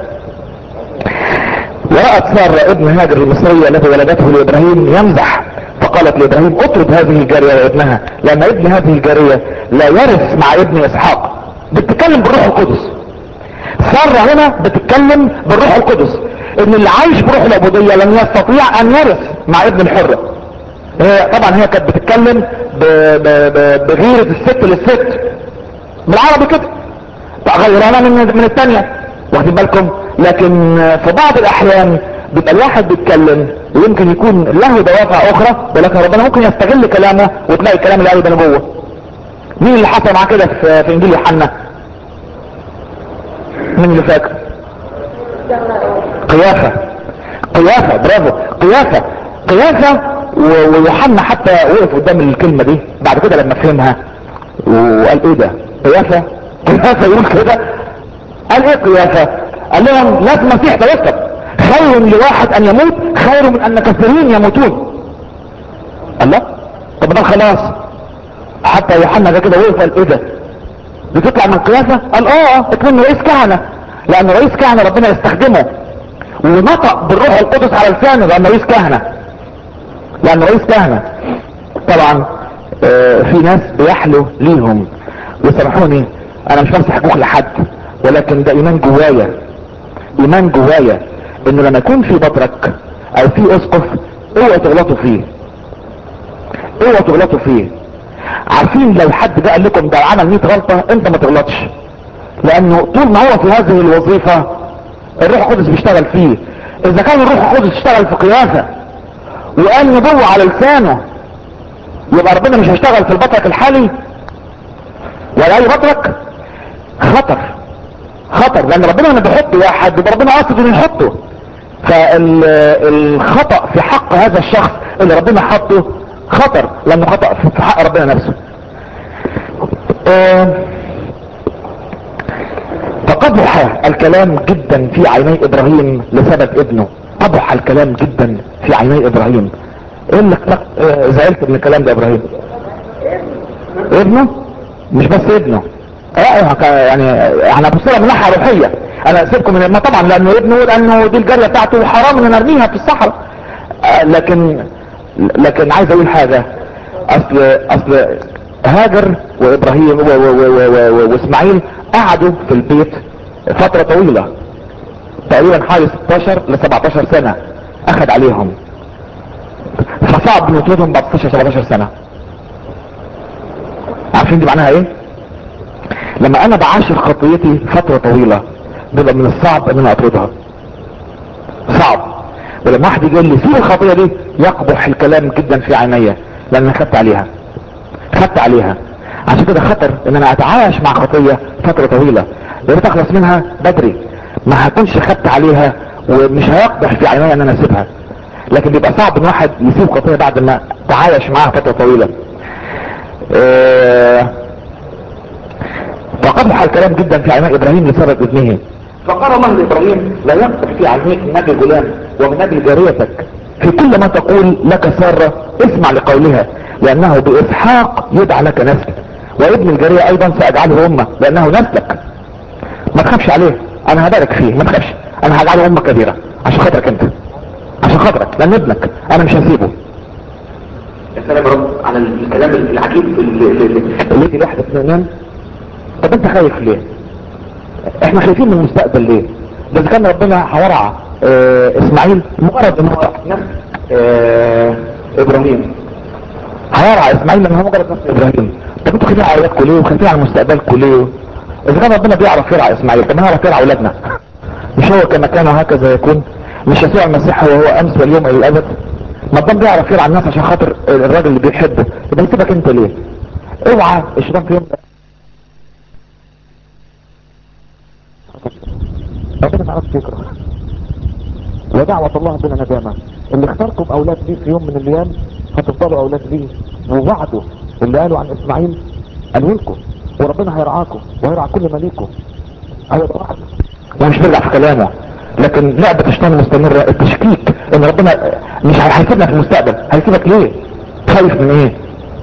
ورأت سارة ابن هاجر المصرية التي ولدته لإبراهيم يمزح فقالت لإبراهيم اطرد هذه الجارية وابنها لأن ابن هذه الجارية لا يرث مع ابن إسحاق بتتكلم بالروح القدس سارة هنا بتتكلم بالروح القدس ان اللي عايش بروح العبودية لن يستطيع ان يرث مع ابن الحرة هي طبعا هي كانت بتتكلم ب- ب- ب- بغيرة الست للست بالعربي كده غيرانا من من الثانية واخدين بالكم لكن في بعض الاحيان بيبقى الواحد بيتكلم ويمكن يكون له دوافع اخرى ولكن ربنا ممكن يستغل كلامه وتلاقي الكلام اللي قاله ده نبوه مين اللي حصل معاه كده في في انجيل يوحنا مين اللي فاكر قيافه قيافه برافو قيافه قيافه و- ويوحنا حتى وقف قدام الكلمه دي بعد كده لما فهمها وقال ايه ده قيافه قيافه يقول كده قال ايه قيافه قال لهم لازم المسيح توسط خير لواحد ان يموت خير من ان كثيرين يموتون الله طب ده خلاص حتى يوحنا ده كده وقف قال ايه ده بتطلع من قيافه قال اه اه اتمنى رئيس كهنه لان رئيس كهنه ربنا يستخدمه ونطق بالروح القدس على لسانه لان رئيس كهنه لان رئيس كهنه طبعا آه، في ناس بيحلو ليهم وسامحوني انا مش بمسح جوخ لحد ولكن ده ايمان جوايا ايمان جوايا انه لما يكون في بطرك او في اسقف اوعوا تغلطوا فيه اوعوا تغلطوا فيه عارفين لو حد جه قال لكم ده عمل 100 غلطه انت ما تغلطش لانه طول ما هو في هذه الوظيفه الروح القدس بيشتغل فيه اذا كان الروح القدس اشتغل في قياسه وقال نبوه على لسانه يبقى ربنا مش هيشتغل في البطرك الحالي ولا اي بطرك خطر خطر لان ربنا لما بيحط واحد يبقى ربنا قاصد انه يحطه فالخطأ في حق هذا الشخص اللي ربنا حطه خطر لانه خطأ في حق ربنا نفسه آه، فقبح الكلام جدا في عيني ابراهيم لسبب ابنه قبح الكلام جدا في عيني ابراهيم ايه اللي خلق- آه، زعلت من الكلام ده يا ابراهيم ابنه مش بس ابنه اه ك- يعني احنا بص لها من ناحيه روحيه انا سيبكم من ما طبعا لانه ابنه لانه دي الجاريه بتاعته وحرام ان نرميها في الصحراء آه، لكن لكن عايز اقول حاجه اصل اصل هاجر وابراهيم و- و- و- و- و- واسماعيل قعدوا في البيت فتره طويله تقريبا حوالي 16 ل 17 سنه اخذ عليهم فصعب نطردهم بعد 16 17 سنه عارفين دي معناها ايه لما انا بعاشر خطيتي فترة طويلة بيبقى من الصعب ان انا اطردها صعب ولما واحد يقول لي سيب الخطية دي يقبح الكلام جدا في عينيا لان انا خدت عليها خدت عليها عشان كده خطر ان انا اتعايش مع خطية فترة طويلة يا ريت اخلص منها بدري ما هكونش خدت عليها ومش هيقبح في عينيا ان انا اسيبها لكن بيبقى صعب ان واحد يسيب خطية بعد ما تعايش معاها فترة طويلة آه، فقبح الكلام جدا في عيني ابراهيم لسبب ابنه فقال الله لابراهيم لا ينطق في عينيك من ابي غلام ومن ابي جاريتك في كل ما تقول لك سارة اسمع لقولها لانه باسحاق يدعى لك نسل وابن الجارية ايضا ساجعله امه لانه نسلك ما تخافش عليه انا هبارك فيه ما تخافش انا هجعله امه كبيرة عشان خاطرك انت عشان خاطرك لان ابنك انا مش هسيبه يا سلام يا رب على الكلام العجيب اللي اللي اللي يجي الواحد في ينام طب انت خايف ليه احنا خايفين من المستقبل ليه ده اذا كان ربنا هيرعى اه اسماعيل مجرد ان هو نفس اه ابراهيم هيرعى اسماعيل لان هو مجرد نفس ابراهيم طب انتوا خايفين على اولادكم ليه وخايفين على مستقبلكم ليه اذا كان ربنا بيعرف يرعى اسماعيل طب ما يعرف يرعى اولادنا مش هو كما كان هكذا يكون مش يسوع المسيح هو هو امس واليوم الى الابد ما الدم بيعرف يرعى الناس عشان خاطر الراجل اللي بيحبه يبقى يسيبك انت ليه اوعى الشيطان في يوم ده ربنا ما عرفش يكره ودعوة الله بلا ندامة اللي اختاركم اولاد ليه في يوم من الايام هتفضلوا اولاد ليه ووعده اللي قالوا عن اسماعيل قالوا لكم وربنا هيرعاكم وهيرعى كل ما ليكم ايوه ده وعد ومش بيرجع في كلامه لكن لعبة الشيطان مستمرة التشكيك ان ربنا مش هيسيبنا في المستقبل هيسيبك ليه خايف من ايه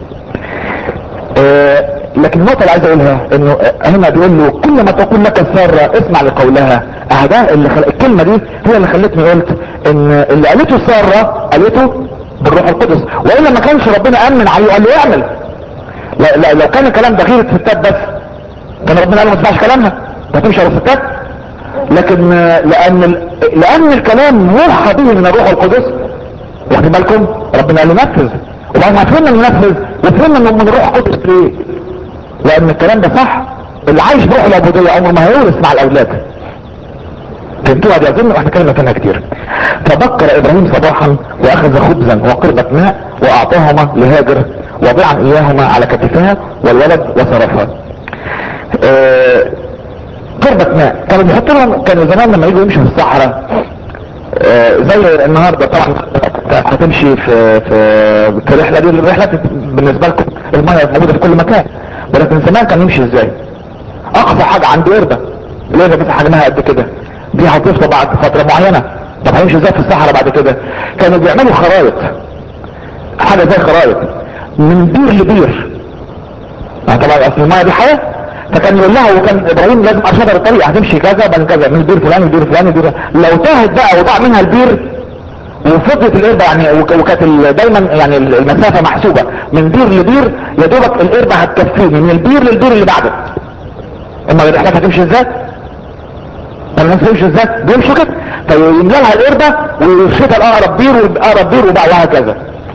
آه لكن النقطة اللي عايز اقولها انه آه، هنا بيقول له كل ما تقول لك سارة اسمع لقولها اهدا اللي خل... الكلمة دي هي اللي خلتني قلت ان اللي قالته سارة قالته بالروح القدس والا ما كانش ربنا امن عليه وقال له اعمل لا لا لو كان الكلام ده غير الستات بس كان ربنا قال له ما تسمعش كلامها ما تمشي على الستات لكن آه، لان ال- لان الكلام موحى به من الروح القدس واخدين بالكم ربنا قال له نفذ وبعد ما فهمنا انه نفذ وفهمنا انه من الروح القدس ليه لان الكلام ده صح اللي عايش بروح العبودية عمره ما هيورث مع الاولاد فهمتوها دي اظن واحنا كلمة فيها كتير فبكر ابراهيم صباحا واخذ خبزا وقربة ماء واعطاهما لهاجر وضعا اياهما على كتفها والولد وصرفها آه، قربة ماء كانوا بيحطوا لهم كانوا زمان لما يجوا يمشوا في الصحراء آه، زي النهارده طبعا هتمشي في في في رحله دي الرحله بالنسبه لكم الميه موجوده في كل مكان ولكن زمان كان يمشي ازاي؟ اقصى حاجه عند قربه القربه بس حجمها قد كده دي هتفضى بعد فتره معينه طب هيمشي ازاي في الصحراء بعد كده؟ كانوا بيعملوا خرايط حاجه زي خرايط من بير لبير آه طبعا اصل الميه دي حياه فكان يقول لها وكان ابراهيم لازم اشهر الطريق هتمشي كذا بعد كذا من البير فلان البير فلان البير لو تاهت بقى وضاع منها البير وفضلت القربة يعني وك- وكانت ال- دايما يعني المسافة محسوبة من بير لبير يا دوبك القربة هتكفيني من البير للبير اللي بعده اما الرحلات هتمشي ازاي؟ طب الناس تمشي ازاي؟ بيمشوا كده فيملى لها القربة ويرشدها الاقرب بير والاقرب بير وبقى وهكذا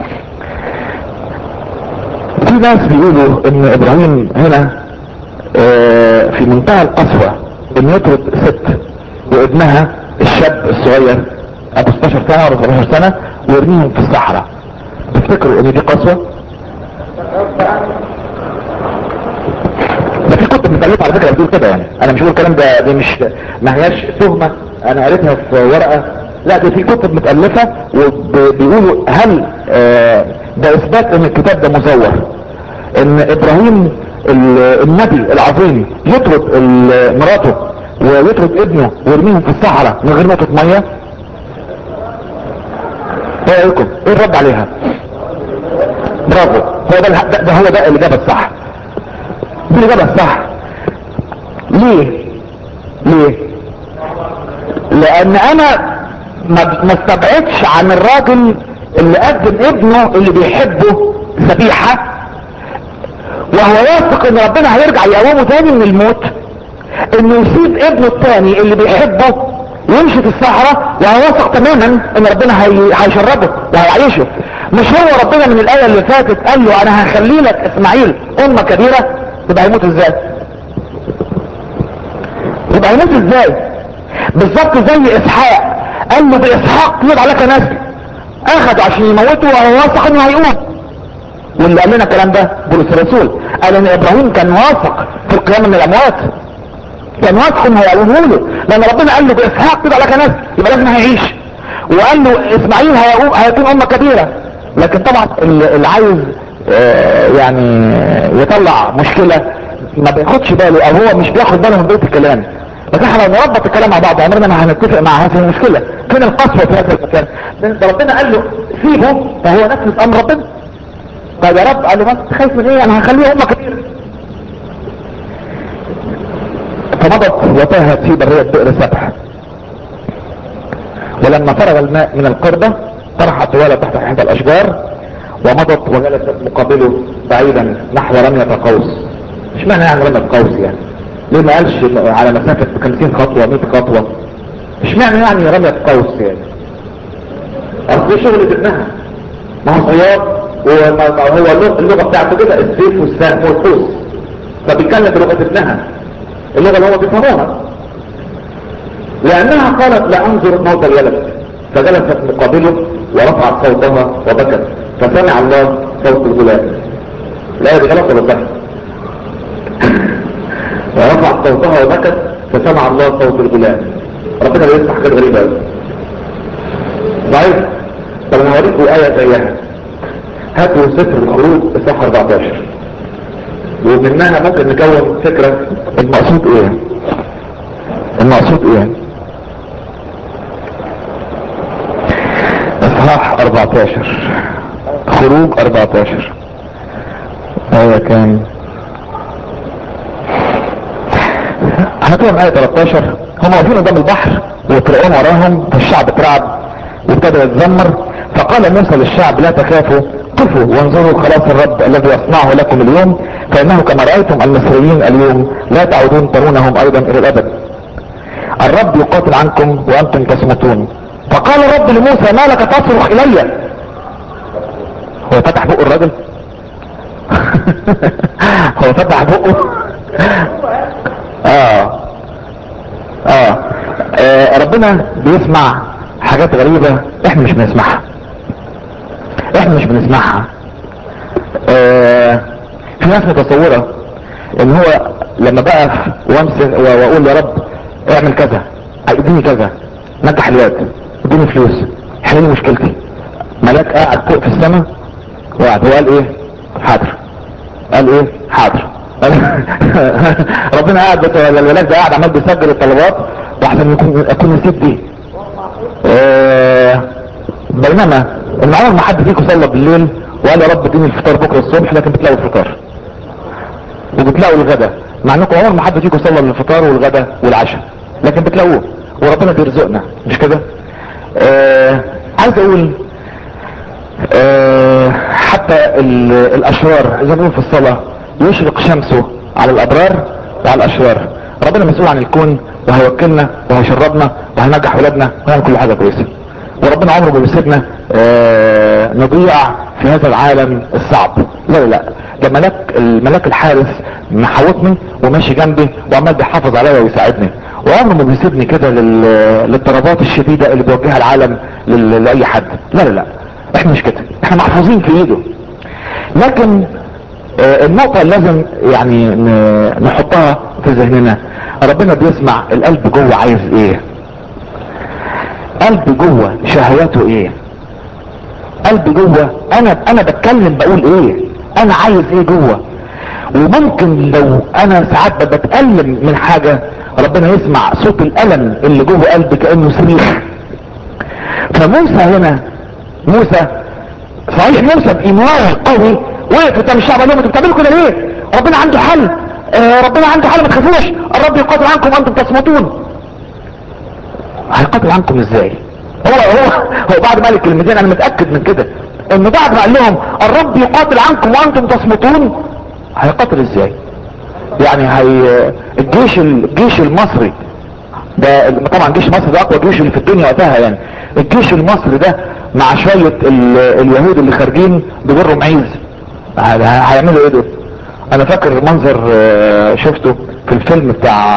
في ناس بيقولوا ان ابراهيم هنا آه، في منتهى القسوة ان يطرد ست وابنها الشاب الصغير ابو 16 سنة ولا 17 سنة ويرميهم في الصحراء تفتكروا ان دي قسوة ده في كتب متألفة على فكرة بتقول كده يعني انا مش بقول الكلام ده دي مش ما هياش تهمة انا قريتها في ورقة لا دي في كتب متألفة وبيقولوا هل آه، ده اثبات ان الكتاب ده مزور ان ابراهيم ال- النبي العظيم يطرد ال- مراته ويطرد ابنه ويرميهم في الصحراء من غير نقطة مية ايه رايكم ايه الرد عليها برافو هو ده, الح- ده, ده هو ده الاجابة الصح دي الاجابة الصح ليه ليه لان انا ما ما استبعدش عن الراجل اللي قدم ابنه اللي بيحبه ذبيحه وهو واثق ان ربنا هيرجع يقومه تاني من الموت انه يسيب ابنه التاني اللي بيحبه ويمشي في الصحراء وهو واثق تماما ان ربنا هي... هيشربه وهيعيشه مش هو ربنا من الايه اللي فاتت قال له انا هخلي لك اسماعيل امه كبيره يبقى هيموت ازاي يبقى هيموت ازاي بالظبط زي اسحاق قال له باسحاق يدعى لك نسل اخده عشان يموته وهو واثق انه هيقوم واللي قال لنا الكلام ده بولس الرسول قال ان ابراهيم كان واثق في القيام من الاموات كان واثق انه هيقومه له لان ربنا قال له باسحاق كده لك ناس يبقى لازم هيعيش وقال له اسماعيل هيقوم هيكون امه كبيره لكن طبعا اللي اللي عايز آه، يعني يطلع مشكله ما بياخدش باله او هو مش بياخد باله من بقيه الكلام لكن احنا لو نربط الكلام مع بعض عمرنا ما هنتفق مع هذه المشكله فين القسوه في هذا المكان ده ربنا قال له سيبه فهو نفذ امر ربنا طيب يا رب قال له ما انت خايف من ايه انا هخليه امه كبيره فمضت وتاهت في برية بئر سبح ولما فرغ الماء من القربة طرحت طوالة تحت احدى الاشجار ومضت وجلست مقابله بعيدا نحو رمية قوس مش معنى يعني رمية قوس يعني ليه ما قالش على مسافة 50 خطوة 100 خطوة مش معنى يعني رمية قوس يعني اصل دي شغل ابنها ما هو صياد وما ما هو اللغة- اللغة بتاعته كده السيف والسهم والقوس فبيتكلم بلغة ابنها اللغة اللي هو بيفهموها لأنها قالت لا أنظر موت الولد فجلست مقابله ورفعت صوتها وبكت فسمع الله صوت الغلام الآية دي غلط ولا صح؟ ورفعت صوتها وبكت فسمع الله صوت الغلام ربنا بيفتح حاجات غريبة قوي صحيح؟ طب انا هوريكم آية زيها هاتوا سفر الخروج اصحاح 14 ومنها ممكن نكون فكرة المقصود ايه المقصود ايه اصحاح 14 خروج 14 هذا كان هاتوا من آية 13 هم واقفين قدام البحر وفرعون وراهم فالشعب اترعب وابتدى يتذمر فقال موسى للشعب لا تخافوا قفوا وانظروا خلاص الرب الذي يصنعه لكم اليوم فانه كما رايتم المصريين اليوم لا تعودون ترونهم ايضا الى الابد الرب يقاتل عنكم وانتم تصمتون فقال الرب لموسى ما لك تصرخ الي هو فتح بقه الراجل هو فتح بقه اه اه آه ربنا بيسمع حاجات غريبة احنا مش بنسمعها احنا مش بنسمعها آه في ناس متصورة ان هو لما بقى وامسك واقول يا رب اعمل كذا اديني كذا نجح الواد اديني فلوس حل مشكلتي ملاك قاعد فوق في السماء وقعد وقال ايه حاضر قال ايه حاضر ربنا قاعد بس الملاك ده قاعد عمال بيسجل الطلبات واحسن يكون اكون نسيت دي آه بينما ان عمر ما حد فيكم صلى بالليل وقال يا رب اديني الفطار بكره الصبح لكن بتلاقوا الفطار وبتلاقوا الغداء مع انكم عمر ما حد فيكم صلى للفطار والغداء والعشاء لكن بتلاقوه وربنا بيرزقنا مش كده آه عايز اقول آه حتى الاشرار زي ما بنقول في الصلاه يشرق شمسه على الابرار وعلى الاشرار ربنا مسؤول عن الكون وهيوكلنا وهيشربنا وهينجح ولادنا وهيعمل كل حاجه كويسه وربنا عمره ما بيسيبنا آه نضيع في هذا العالم الصعب لا لا لا ده ملاك الملاك الحارس محاوطني وماشي جنبي وعمال بيحافظ عليا ويساعدني وعمره ما بيسيبني كده للضربات الشديده اللي بيوجهها العالم لاي حد لا لا لا احنا مش كده احنا محفوظين في ايده لكن آه النقطة اللي لازم يعني نحطها في ذهننا ربنا بيسمع القلب جوه عايز ايه قلب جوه شهواته ايه قلب جوه انا انا بتكلم بقول ايه انا عايز ايه جوه وممكن لو انا ساعات بتألم من حاجة ربنا يسمع صوت الالم اللي جوه قلبي كأنه صريخ فموسى هنا موسى صحيح موسى بايمان قوي وقف قدام الشعب قال لهم انتوا بتعملوا كده ليه ربنا عنده حل آه ربنا عنده حل ما تخافوش الرب يقاتل عنكم وانتم تصمتون هيقاتل عنكم ازاي هو هو هو بعد ما قال الكلمتين انا متاكد من كده انه بعد ما قال لهم الرب يقاتل عنكم وانتم تصمتون هيقاتل ازاي يعني هي الجيش الجيش المصري ده طبعا جيش مصر ده اقوى جيش اللي في الدنيا وقتها يعني الجيش المصري ده مع شوية اليهود اللي خارجين بجروا معيز هيعملوا ايه دول انا فاكر منظر شفته في الفيلم بتاع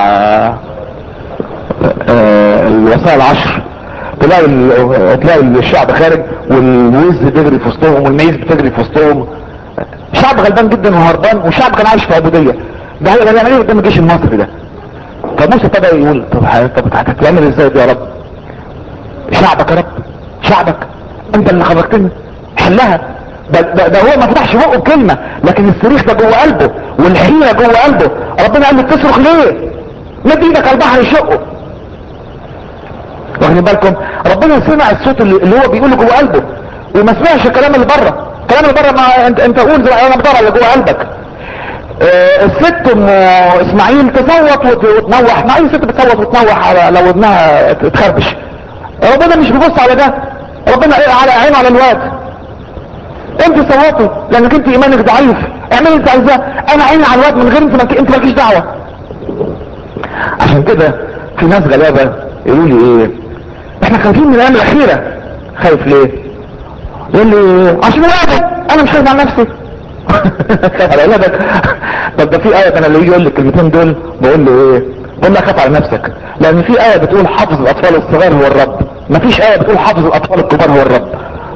الوسائل العشر تلاقي تلاقي الشعب خارج والوز بيجري في وسطهم والمعيز بتجري في وسطهم شعب غلبان جدا وهربان وشعب كان عايش في عبوديه ده هيعمل ايه قدام الجيش المصري ده فموسى ابتدى يقول طب طب هتعمل ازاي ده يا رب شعبك يا رب شعبك انت اللي خرجتني حلها ده, ده, ده هو ما فتحش بقه بكلمه لكن الصريخ ده جوه قلبه والحيره جوه قلبه ربنا قال له بتصرخ ليه مد ايدك على البحر يشقه واخدين بالكم ربنا سمع الصوت اللي, اللي هو بيقوله جوه قلبه وما سمعش الكلام اللي بره الكلام اللي بره ما انت انت قول زي انا بدور اللي جوه قلبك آه الست ام اسماعيل تصوت وتنوح ما اي ست بتصوت وتنوح على لو ابنها تخربش ربنا مش بيبص على ده ربنا على عينه على الواد انت صوتي لانك انت ايمانك ضعيف اعملي انت عايزاه انا عيني على الواد من غير انت مك... انت مالكيش دعوه عشان كده في ناس غلابه يقولوا لي ايه احنا خايفين من الايام الاخيره خايف ليه يقول لي عشان ولادك انا مش خايف على نفسي على ولادك طب ده في ايه انا اللي يجي يقول لي الكلمتين دول بقول له ايه بقول له خاف على نفسك لان في ايه بتقول حافظ الاطفال الصغار هو الرب مفيش ايه بتقول حافظ الاطفال الكبار هو الرب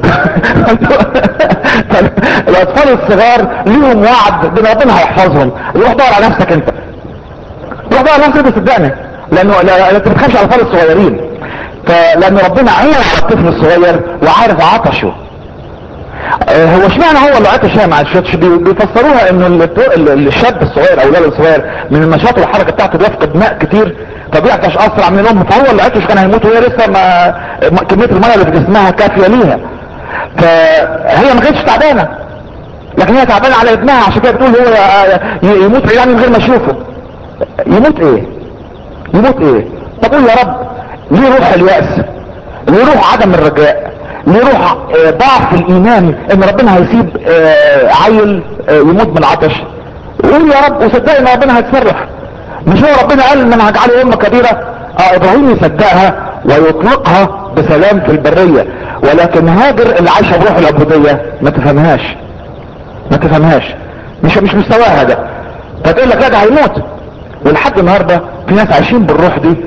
الاطفال الصغار ليهم وعد بان ربنا هيحفظهم روح دور على نفسك انت روح دور على نفسك انت صدقني لانه لا انت ما بتخافش على الاطفال الصغيرين فلان ربنا عين على الطفل الصغير وعارف عطشه هو اشمعنى هو اللي عطش هنا مع الشطش بيفسروها انه الشاب الصغير او الولد الصغير من النشاط والحركه بتاعته بيفقد ماء كتير فبيعطش اسرع من الام فهو اللي عطش كان هيموت وهي لسه ما كميه الميه اللي في جسمها كافيه ليها فهي ما كانتش تعبانه لكن هي تعبانه على ابنها عشان كده بتقول هو يموت بعيد من غير ما اشوفه يموت ايه يموت ايه طب قول يا رب ليه روح اليأس ليه روح عدم الرجاء ليه روح ضعف الايمان ان ربنا هيسيب عيل يموت من العطش قول يا رب وصدقني ان ربنا هيتصرف مش هو ربنا قال ان انا هجعله امه كبيره اه ابراهيم يصدقها ويطلقها بسلام في البريه ولكن هاجر اللي عايشه بروح العبوديه ما تفهمهاش ما تفهمهاش مش مش مستواها ده فتقول لك لا ده هيموت ولحد النهارده في ناس عايشين بالروح دي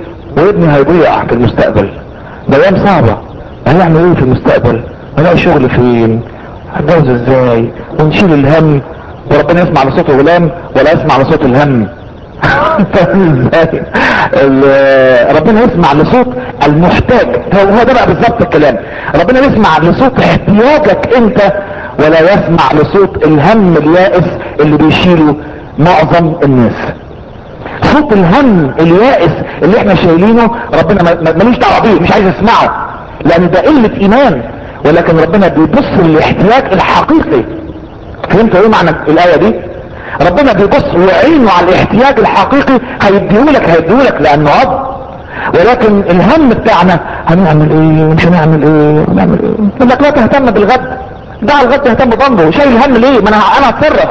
ده ابني هيضيع في المستقبل ده ايام صعبة هنعمل ايه في المستقبل هنلاقي شغل فين هنتجوز ازاي ونشيل الهم وربنا يسمع لصوت الغلام ولا يسمع لصوت الهم فاهم ازاي ال- ربنا يسمع لصوت المحتاج هو هو ده بقى بالظبط الكلام ربنا يسمع لصوت احتياجك انت ولا يسمع لصوت الهم اليائس اللي بيشيله معظم الناس صوت الهم اليائس اللي احنا شايلينه ربنا ما- ما- ملوش دعوه بيه مش عايز يسمعه لان ده قله ايمان ولكن ربنا بيبص للاحتياج الحقيقي فهمتوا ايه معنى الايه دي ربنا بيبص ويعينه على الاحتياج الحقيقي هيديهولك هيديهولك لانه اب ولكن الهم بتاعنا هنعمل ايه مش هنعمل ايه هنعمل ايه يقول لك لا تهتم بالغد دع الغد يهتم بضمه شايل هم ليه ما انا انا هتصرف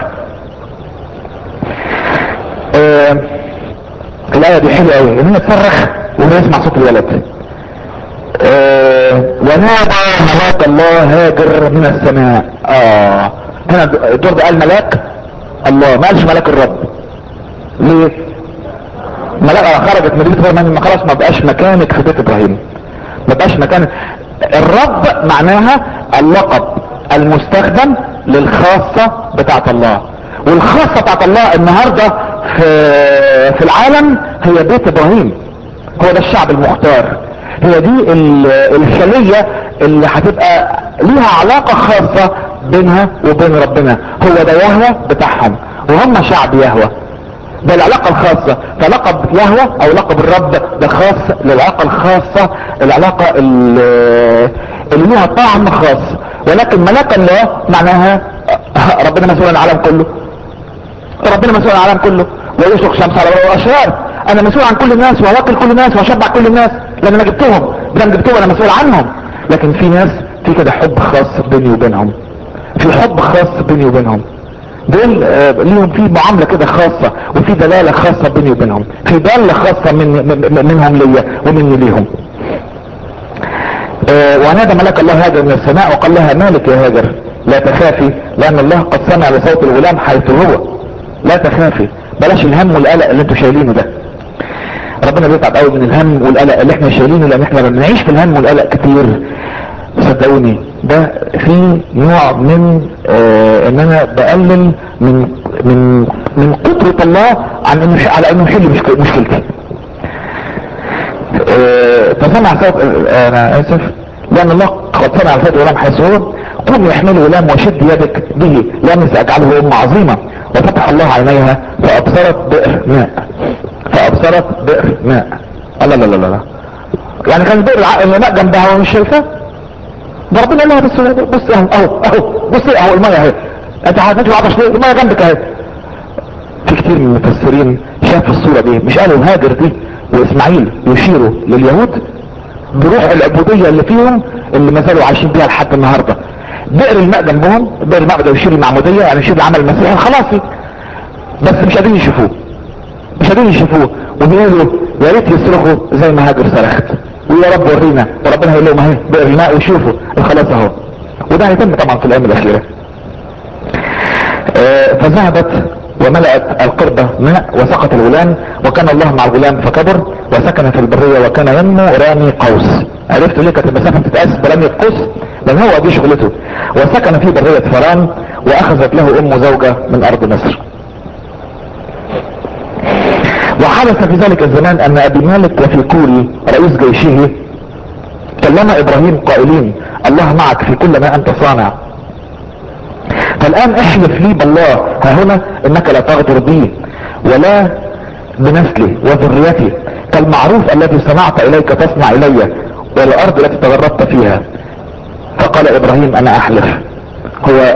آه الايه دي حلوه قوي ان هي تصرخ وهو يسمع صوت الولد آه ونادى ملاك الله هاجر من السماء اه هنا الدور ده قال ملاك الله ما قالش ملاك الرب ليه ملاك خرجت من بيت ابراهيم ما خلاص ما بقاش مكانك في بيت ابراهيم ما بقاش مكانك الرب معناها اللقب المستخدم للخاصة بتاعت الله والخاصة بتاعت الله النهاردة في في العالم هي بيت ابراهيم هو ده الشعب المختار هي دي ال- الخلية اللي هتبقى ليها علاقة خاصة بينها وبين ربنا هو ده يهوى بتاعهم وهم شعب يهوى ده العلاقة الخاصة فلقب يهوى او لقب الرب ده خاص للعلاقة الخاصة العلاقة ال- اللي ليها طعم خاص ولكن ملاك الله معناها ربنا مسؤول عن العالم كله ربنا مسؤول عن العالم كله ويشرق شمس على الاشرار انا مسؤول عن كل الناس وهوكل كل الناس واشبع كل الناس لان انا جبتهم ده انا جبتهم انا مسؤول عنهم لكن في ناس في كده حب خاص بيني وبينهم في حب خاص بيني وبينهم دول آه، ليهم في معاملة كده خاصة وفي دلالة خاصة بيني وبينهم في دالة خاصة من من- منهم ليا ومني ليهم آه، ونادى ملك الله هاجر من السماء وقال لها مالك يا هاجر لا تخافي لان الله قد سمع لصوت الغلام حيث هو لا تخافي بلاش الهم والقلق اللي انتوا شايلينه ده ربنا بيتعب قوي من الهم والقلق اللي احنا شايلينه لان احنا بنعيش في الهم والقلق كتير صدقوني ده في نوع من آه ان انا بقلل من من من قدرة الله عن انه على انه يحل مشك- مشكلتي آه، فسمع صوت آه، انا اسف لان الله قد سمع صوت غلام حيث هو قم يحمل غلام وشد يدك به لمس اجعله ام عظيمة وفتح الله عينيها فابصرت بئر ماء فابصرت بئر ماء لا لا لا لا لا يعني كان بئر الع- الماء جنبها ومش شايفاه ده ربنا قال لها بص بص اهو اهو اهو بص اهو الميه اهي انت عارف انت عطش ليه الميه جنبك اهي في كتير من المفسرين شافوا الصورة دي مش قالوا هاجر دي واسماعيل يشيروا لليهود بروح العبودية اللي فيهم اللي ما زالوا عايشين بيها لحد النهاردة بئر الماء جنبهم بئر الماء ده يشير المعمودية يعني يشير العمل المسيحي خلاصي بس مش قادرين يشوفوه مش قادرين يشوفوه وبيقولوا يا ريت يصرخوا زي ما هاجر صرخت ويا رب ورينا وربنا هيقول لهم اهي بئر الماء وشوفوا الخلاص اهو وده هيتم طبعا في الايام الاخيره آه، فذهبت وملأت القربة ماء وسقط الغلام وكان الله مع الغلام فكبر وسكن في البرية وكان ينمو رامي قوس عرفت ليه كانت المسافة بتتقاس برمي القوس لان هو دي شغلته وسكن في برية فران واخذت له امه زوجة من ارض مصر وحدث في ذلك الزمان ان ابي مالك وفي كوري رئيس جيشه كلم ابراهيم قائلين الله معك في كل ما انت صانع فالان احلف لي بالله ها هنا انك لا تغدر بي ولا بنسلي وذريتي كالمعروف الذي صنعت اليك تصنع الي والارض التي تغربت فيها فقال ابراهيم انا احلف هو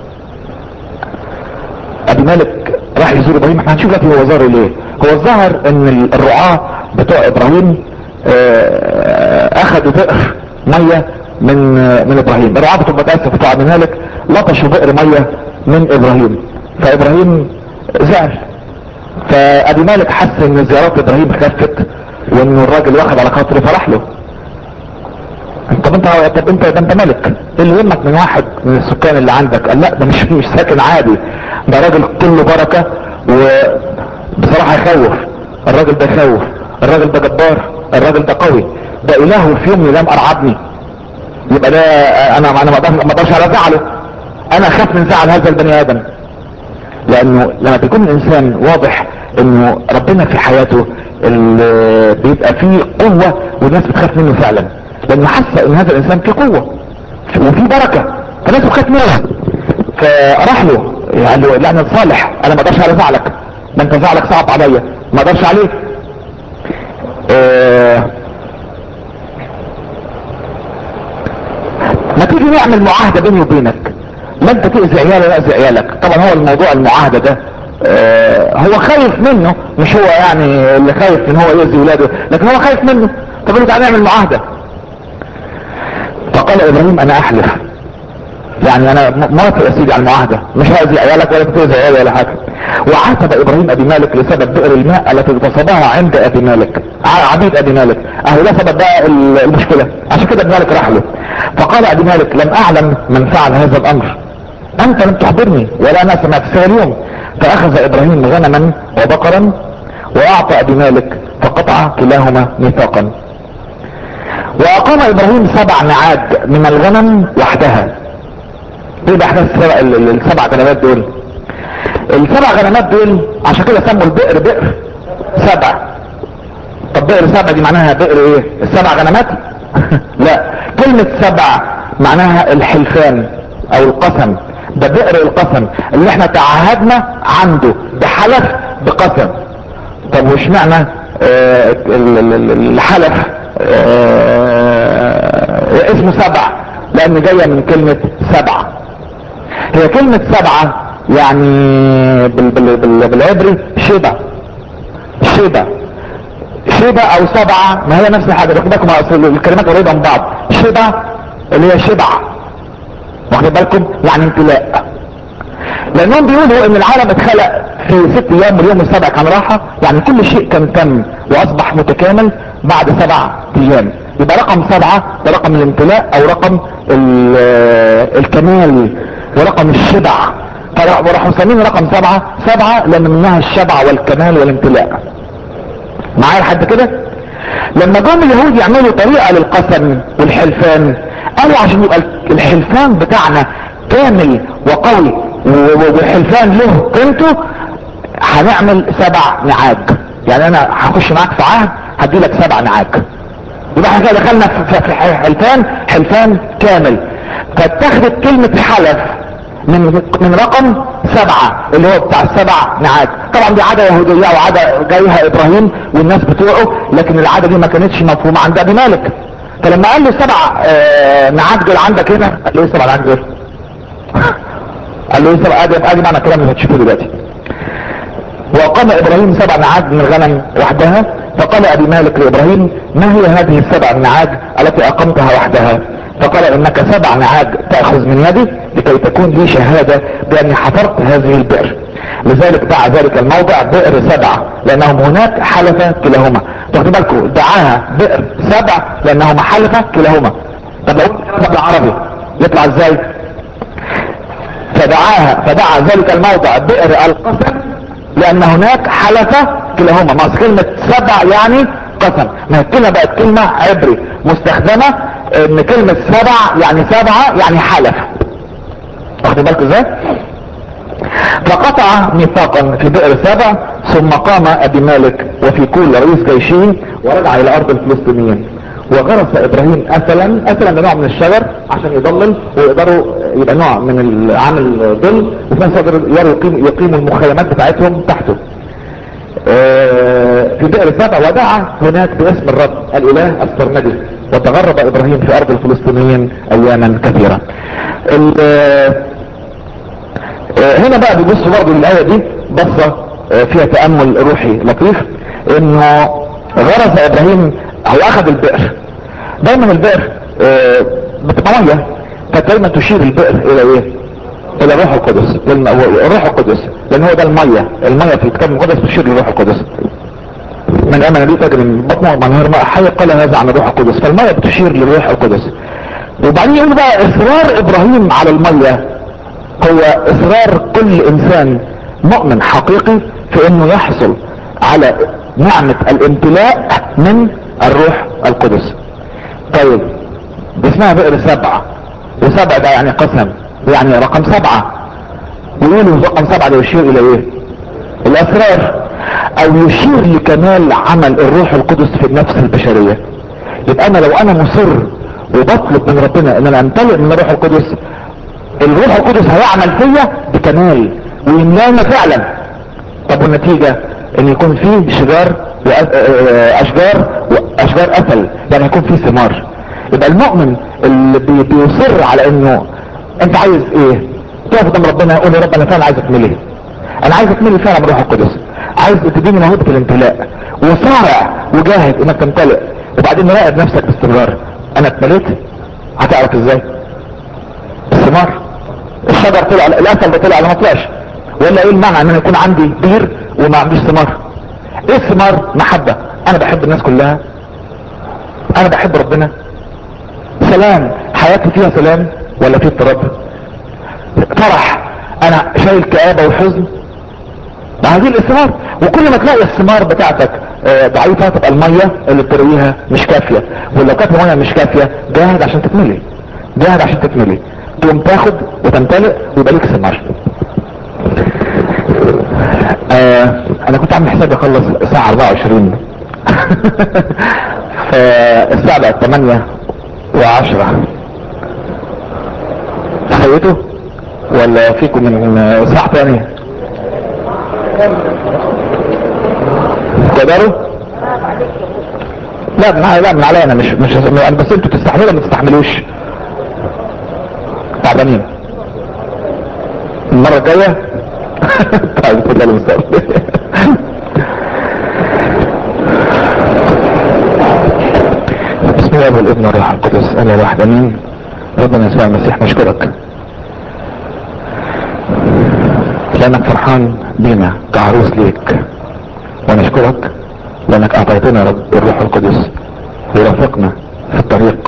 ابي مالك راح يزور ابراهيم احنا هنشوف دلوقتي هو زاره ليه هو الظاهر ان الرعاة بتوع ابراهيم آه، اخذوا بئر مية من آه، من ابراهيم الرعاة بتوع بتأسف بتوع ابي مالك لطشوا بئر مية من ابراهيم فابراهيم زعل فابي مالك حس ان زيارات ابراهيم خفت وان الراجل واخد على خاطره فراح له طب انت طب انت ده انت ملك ايه اللي يهمك من واحد من السكان اللي عندك قال لا ده مش مش ساكن عادي ده راجل كله بركة وبصراحة يخوف الراجل ده يخوف الراجل ده جبار الراجل ده قوي ده اله في يوم من الايام ارعبني يبقى ده انا انا ما أقدرش- ما اقدرش على زعله انا اخاف من زعل هذا البني ادم لانه لما بيكون الانسان واضح انه ربنا في حياته اللي بيبقى فيه قوة والناس بتخاف منه فعلا لانه حاسة ان هذا الانسان فيه قوة وفي بركة فالناس بتخاف منه فراح له قال له لا انا صالح انا ما اقدرش على زعلك ده انت زعلك صعب عليا ما اقدرش عليه آه ما تيجي نعمل معاهدة بيني وبينك لا انت تأذي عيالي لا اذي عيالك طبعا هو الموضوع المعاهدة ده آه هو خايف منه مش هو يعني اللي خايف ان هو يأذي ولاده لكن هو خايف منه طب له تعالى نعمل معاهدة فقال ابراهيم انا احلف يعني انا م- موافق يا سيدي على المعاهدة مش هأذي عيالك ولا تأذي عيالي ولا حاجة وعاتب ابراهيم ابي مالك لسبب بئر الماء التي اغتصبها عند ابي مالك ع- عبيد ابي مالك اهو ده سبب بقى ال- المشكلة عشان كده ابي مالك راح له فقال ابي مالك لم اعلم من فعل هذا الامر انت لم تخبرني ولا انا سمعت فيها اليوم فاخذ ابراهيم غنما وبقرا واعطى ابي مالك فقطع كلاهما ميثاقا واقام ابراهيم سبع نعاج من الغنم وحدها ايه بقى احداث السبع, ال- ال- السبع غنمات دول السبع غنمات دول عشان كده سموا البئر بئر سبع طب بئر سبع دي معناها بئر ايه السبع غنمات لا كلمة سبع معناها الحلفان او القسم ده بئر القسم اللي احنا تعهدنا عنده بحلف بقسم طب وش معنى آه ال- ال- ال- الحلف آه اسمه سبع لان جاية من كلمة سبع هي كلمة سبعة يعني بال بال بال بالعبري شبع شبع شبع او سبعة ما هي نفس الحاجة خد بالكم أصل الكلمات قريبة من بعض شبع اللي هي شبع واخد بالكم يعني امتلاء لانهم بيقولوا ان العالم اتخلق في ست ايام واليوم السابع كان راحة يعني كل شيء كان تم واصبح متكامل بعد سبع ايام يبقى رقم سبعة ده رقم الامتلاء او رقم ال- الكمال ورقم الشبع فراحوا مسمين رقم سبعة سبعة لان منها الشبع والكمال والامتلاء معايا لحد كده لما جم اليهود يعملوا طريقة للقسم والحلفان قالوا عشان يبقى الحلفان بتاعنا كامل وقوي و- والحلفان له قيمته هنعمل سبع نعاج يعني انا هخش معاك في عهد هدي لك سبع نعاج يبقى احنا كده دخلنا في في- في حلفان حلفان كامل فاتخذت كلمة حلف من من رقم سبعة اللي هو بتاع السبع نعاج طبعا دي عادة يهودية وعادة جايها ابراهيم والناس بتوعه لكن العادة دي ما كانتش مفهومة عند ابي مالك فلما قال له سبع آه، نعاج دول عندك هنا قال له ايه سبع نعاج دول قال له ايه سبع ادي ادي معنى الكلام اللي هتشوفه دلوقتي وقام ابراهيم سبع نعاج من الغنم وحدها فقال ابي مالك لابراهيم ما هي هذه السبع نعاج التي اقمتها وحدها فقال انك سبع نعاج تأخذ من يدي لكي تكون لي شهادة باني حفرت هذه البئر لذلك دعا ذلك الموضع بئر سبع لانهم هناك حلف كلاهما تاخدوا بالكم دعاها بئر سبع لانهما حلف كلاهما طب لو قلت بالعربي يطلع ازاي فدعاها فدعا ذلك الموضع بئر القسم لان هناك حلف كلاهما ما أصل كلمة سبع يعني قسم ما هي الكلمة بقت كلمة عبري مستخدمة ان كلمة سبع يعني سبعة يعني حلف واخد بالكم ازاي فقطع ميثاقا في بئر سبع ثم قام ابي مالك وفي كل رئيس جيشه ورجع الى ارض الفلسطينيين وغرس ابراهيم اثلا اثلا ده نوع من الشجر عشان يضلل ويقدروا يبقى نوع من العامل ظل وفي نفس الوقت يقدروا يقيم- يقيموا المخيمات بتاعتهم تحته آه، في بئر سبع ودعا هناك باسم الرب الاله السرمدي وتغرب ابراهيم في ارض الفلسطينيين اياما كثيرة ال- آه، هنا بقى بيبصوا برضه للآية دي بصة آه، فيها تأمل روحي لطيف انه غرس ابراهيم هو اخذ البئر دايما البئر آه، بتبقى ميه فدايما تشير البئر الى ايه الى الروح القدس لأن هو- الروح القدس لان هو ده الميه الميه في الكتاب المقدس تشير للروح القدس من امن بي تجري من بطنه منهر ماء حي قال هذا عن الروح القدس فالميه بتشير للروح القدس وبعدين يقول بقى اصرار ابراهيم على الميه هو اصرار كل انسان مؤمن حقيقي في انه يحصل على نعمة الامتلاء من الروح القدس طيب دي اسمها بئر سبعة وسبع ده يعني قسم يعني رقم سبعة يقولوا رقم سبعة ده يشير الى ايه الاسرار او يشير لكمال عمل الروح القدس في النفس البشرية يبقى انا لو انا مصر وبطلب من ربنا ان انا امتلئ من الروح القدس الروح القدس هيعمل فيا بكمال ويملاني فعلا طب والنتيجة ان يكون فيه شجار واشجار واشجار اثل يعني يكون فيه ثمار يبقى المؤمن اللي بي بيصر على انه انت عايز ايه تقف قدام ربنا يقول يا رب انا فعلا عايز اتملي انا عايز اتملي فعلا بالروح القدس عايز تديني موهبة الامتلاء وصارع وجاهد انك تمتلئ وبعدين راقب نفسك باستمرار انا اتمليت هتعرف ازاي الثمار الشجر طلع الاسل ده طلع ولا ما طلعش ولا ايه المعنى ان انا يكون عندي بير وما عنديش ثمار ايه الثمار محبة انا بحب الناس كلها انا بحب ربنا سلام حياتي فيها سلام ولا فيه اضطراب فرح انا شايل كآبة وحزن هذه الثمار وكل ما تلاقي الثمار بتاعتك آه، ضعيفة تبقى المية اللي بترويها مش كافية ولو كانت المية مش كافية جاهد عشان تتملي جاهد عشان تتملي تقوم تاخد وتمتلئ ويبقى ليك ثمار آه انا كنت عامل حسابي اخلص الساعة 24 فالساعة بقت 8 و10 سويته ولا فيكم من ساعة تانية تقدروا لا من لا من عليا انا مش مش انا بس انتوا تستحملوا ما تستحملوش تعبانين المرة الجاية طيب كده المستقبل بسم الله والابن والروح القدس انا واحد امين ربنا يسوع المسيح نشكرك لانك فرحان بينا كعروس ليك ونشكرك لانك اعطيتنا رب الروح القدس ورافقنا في الطريق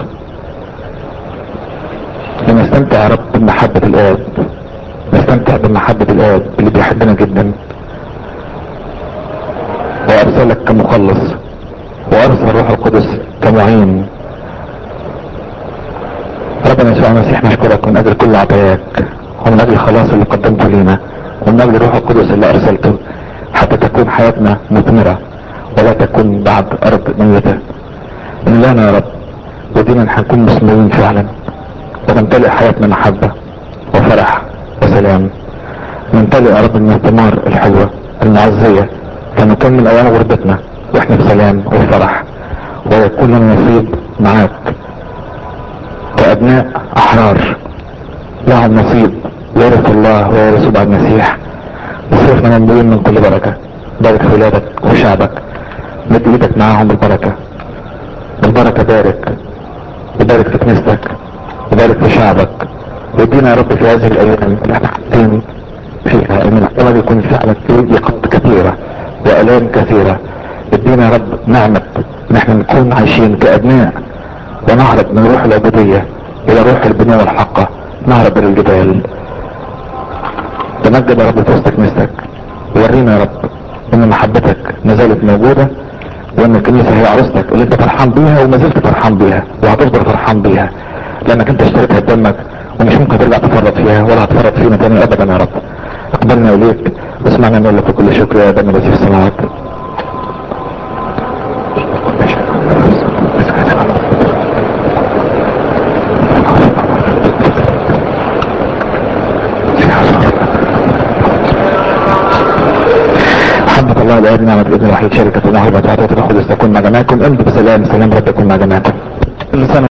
لنستمتع يا رب بمحبة الاب نستمتع بمحبة الاب اللي بيحبنا جدا وارسلك كمخلص وارسل الروح القدس كمعين ربنا يسوع المسيح نشكرك من اجل كل عطاياك ومن اجل الخلاص اللي قدمته لينا ومن اجل الروح القدس اللي ارسلته حتى تكون حياتنا مثمرة ولا تكون بعد ارض ميتة من لنا يا رب ودينا هنكون مثمرين فعلا وتمتلئ حياتنا محبة وفرح وسلام نمتلئ يا رب من الثمار الحلوة المعزية فنكمل ايام غربتنا واحنا بسلام وفرح ويكون لنا نصيب معاك كأبناء أحرار لهم نصيب يرث الله ويرث بعد المسيح وصرفنا مملوئين من كل بركة بارك في ولادك وشعبك مد ايدك معاهم بالبركة بالبركة بارك وبارك في كنيستك وبارك في شعبك وادينا يا رب في هذه الايام اللي احنا حاطين فيها ان الاحتمال يكون فعلا في ضيقات كثيرة والام كثيرة ادينا يا رب نعمة ان احنا نكون عايشين كابناء ونهرب من روح العبودية الى روح البناء والحقة نهرب الى الجبال تمجد يا رب في وسط كنيستك ورينا يا رب ان محبتك ما زالت موجودة وان الكنيسة هي عروستك اللي انت فرحان بيها وما زلت فرحان بيها وهتفضل فرحان بيها لانك انت اشتريتها بدمك ومش ممكن ترجع تفرط فيها ولا هتفرط فينا تاني ابدا يا رب اقبلنا اليك واسمعنا نقول لك كل شكر يا ابن الذي في السماوات محبة الله الآب نعمة الابن الوحيد شركة الله وبركاته تكون مع جماعكم امضوا بسلام سلام رب يكون مع جماعكم كل سنة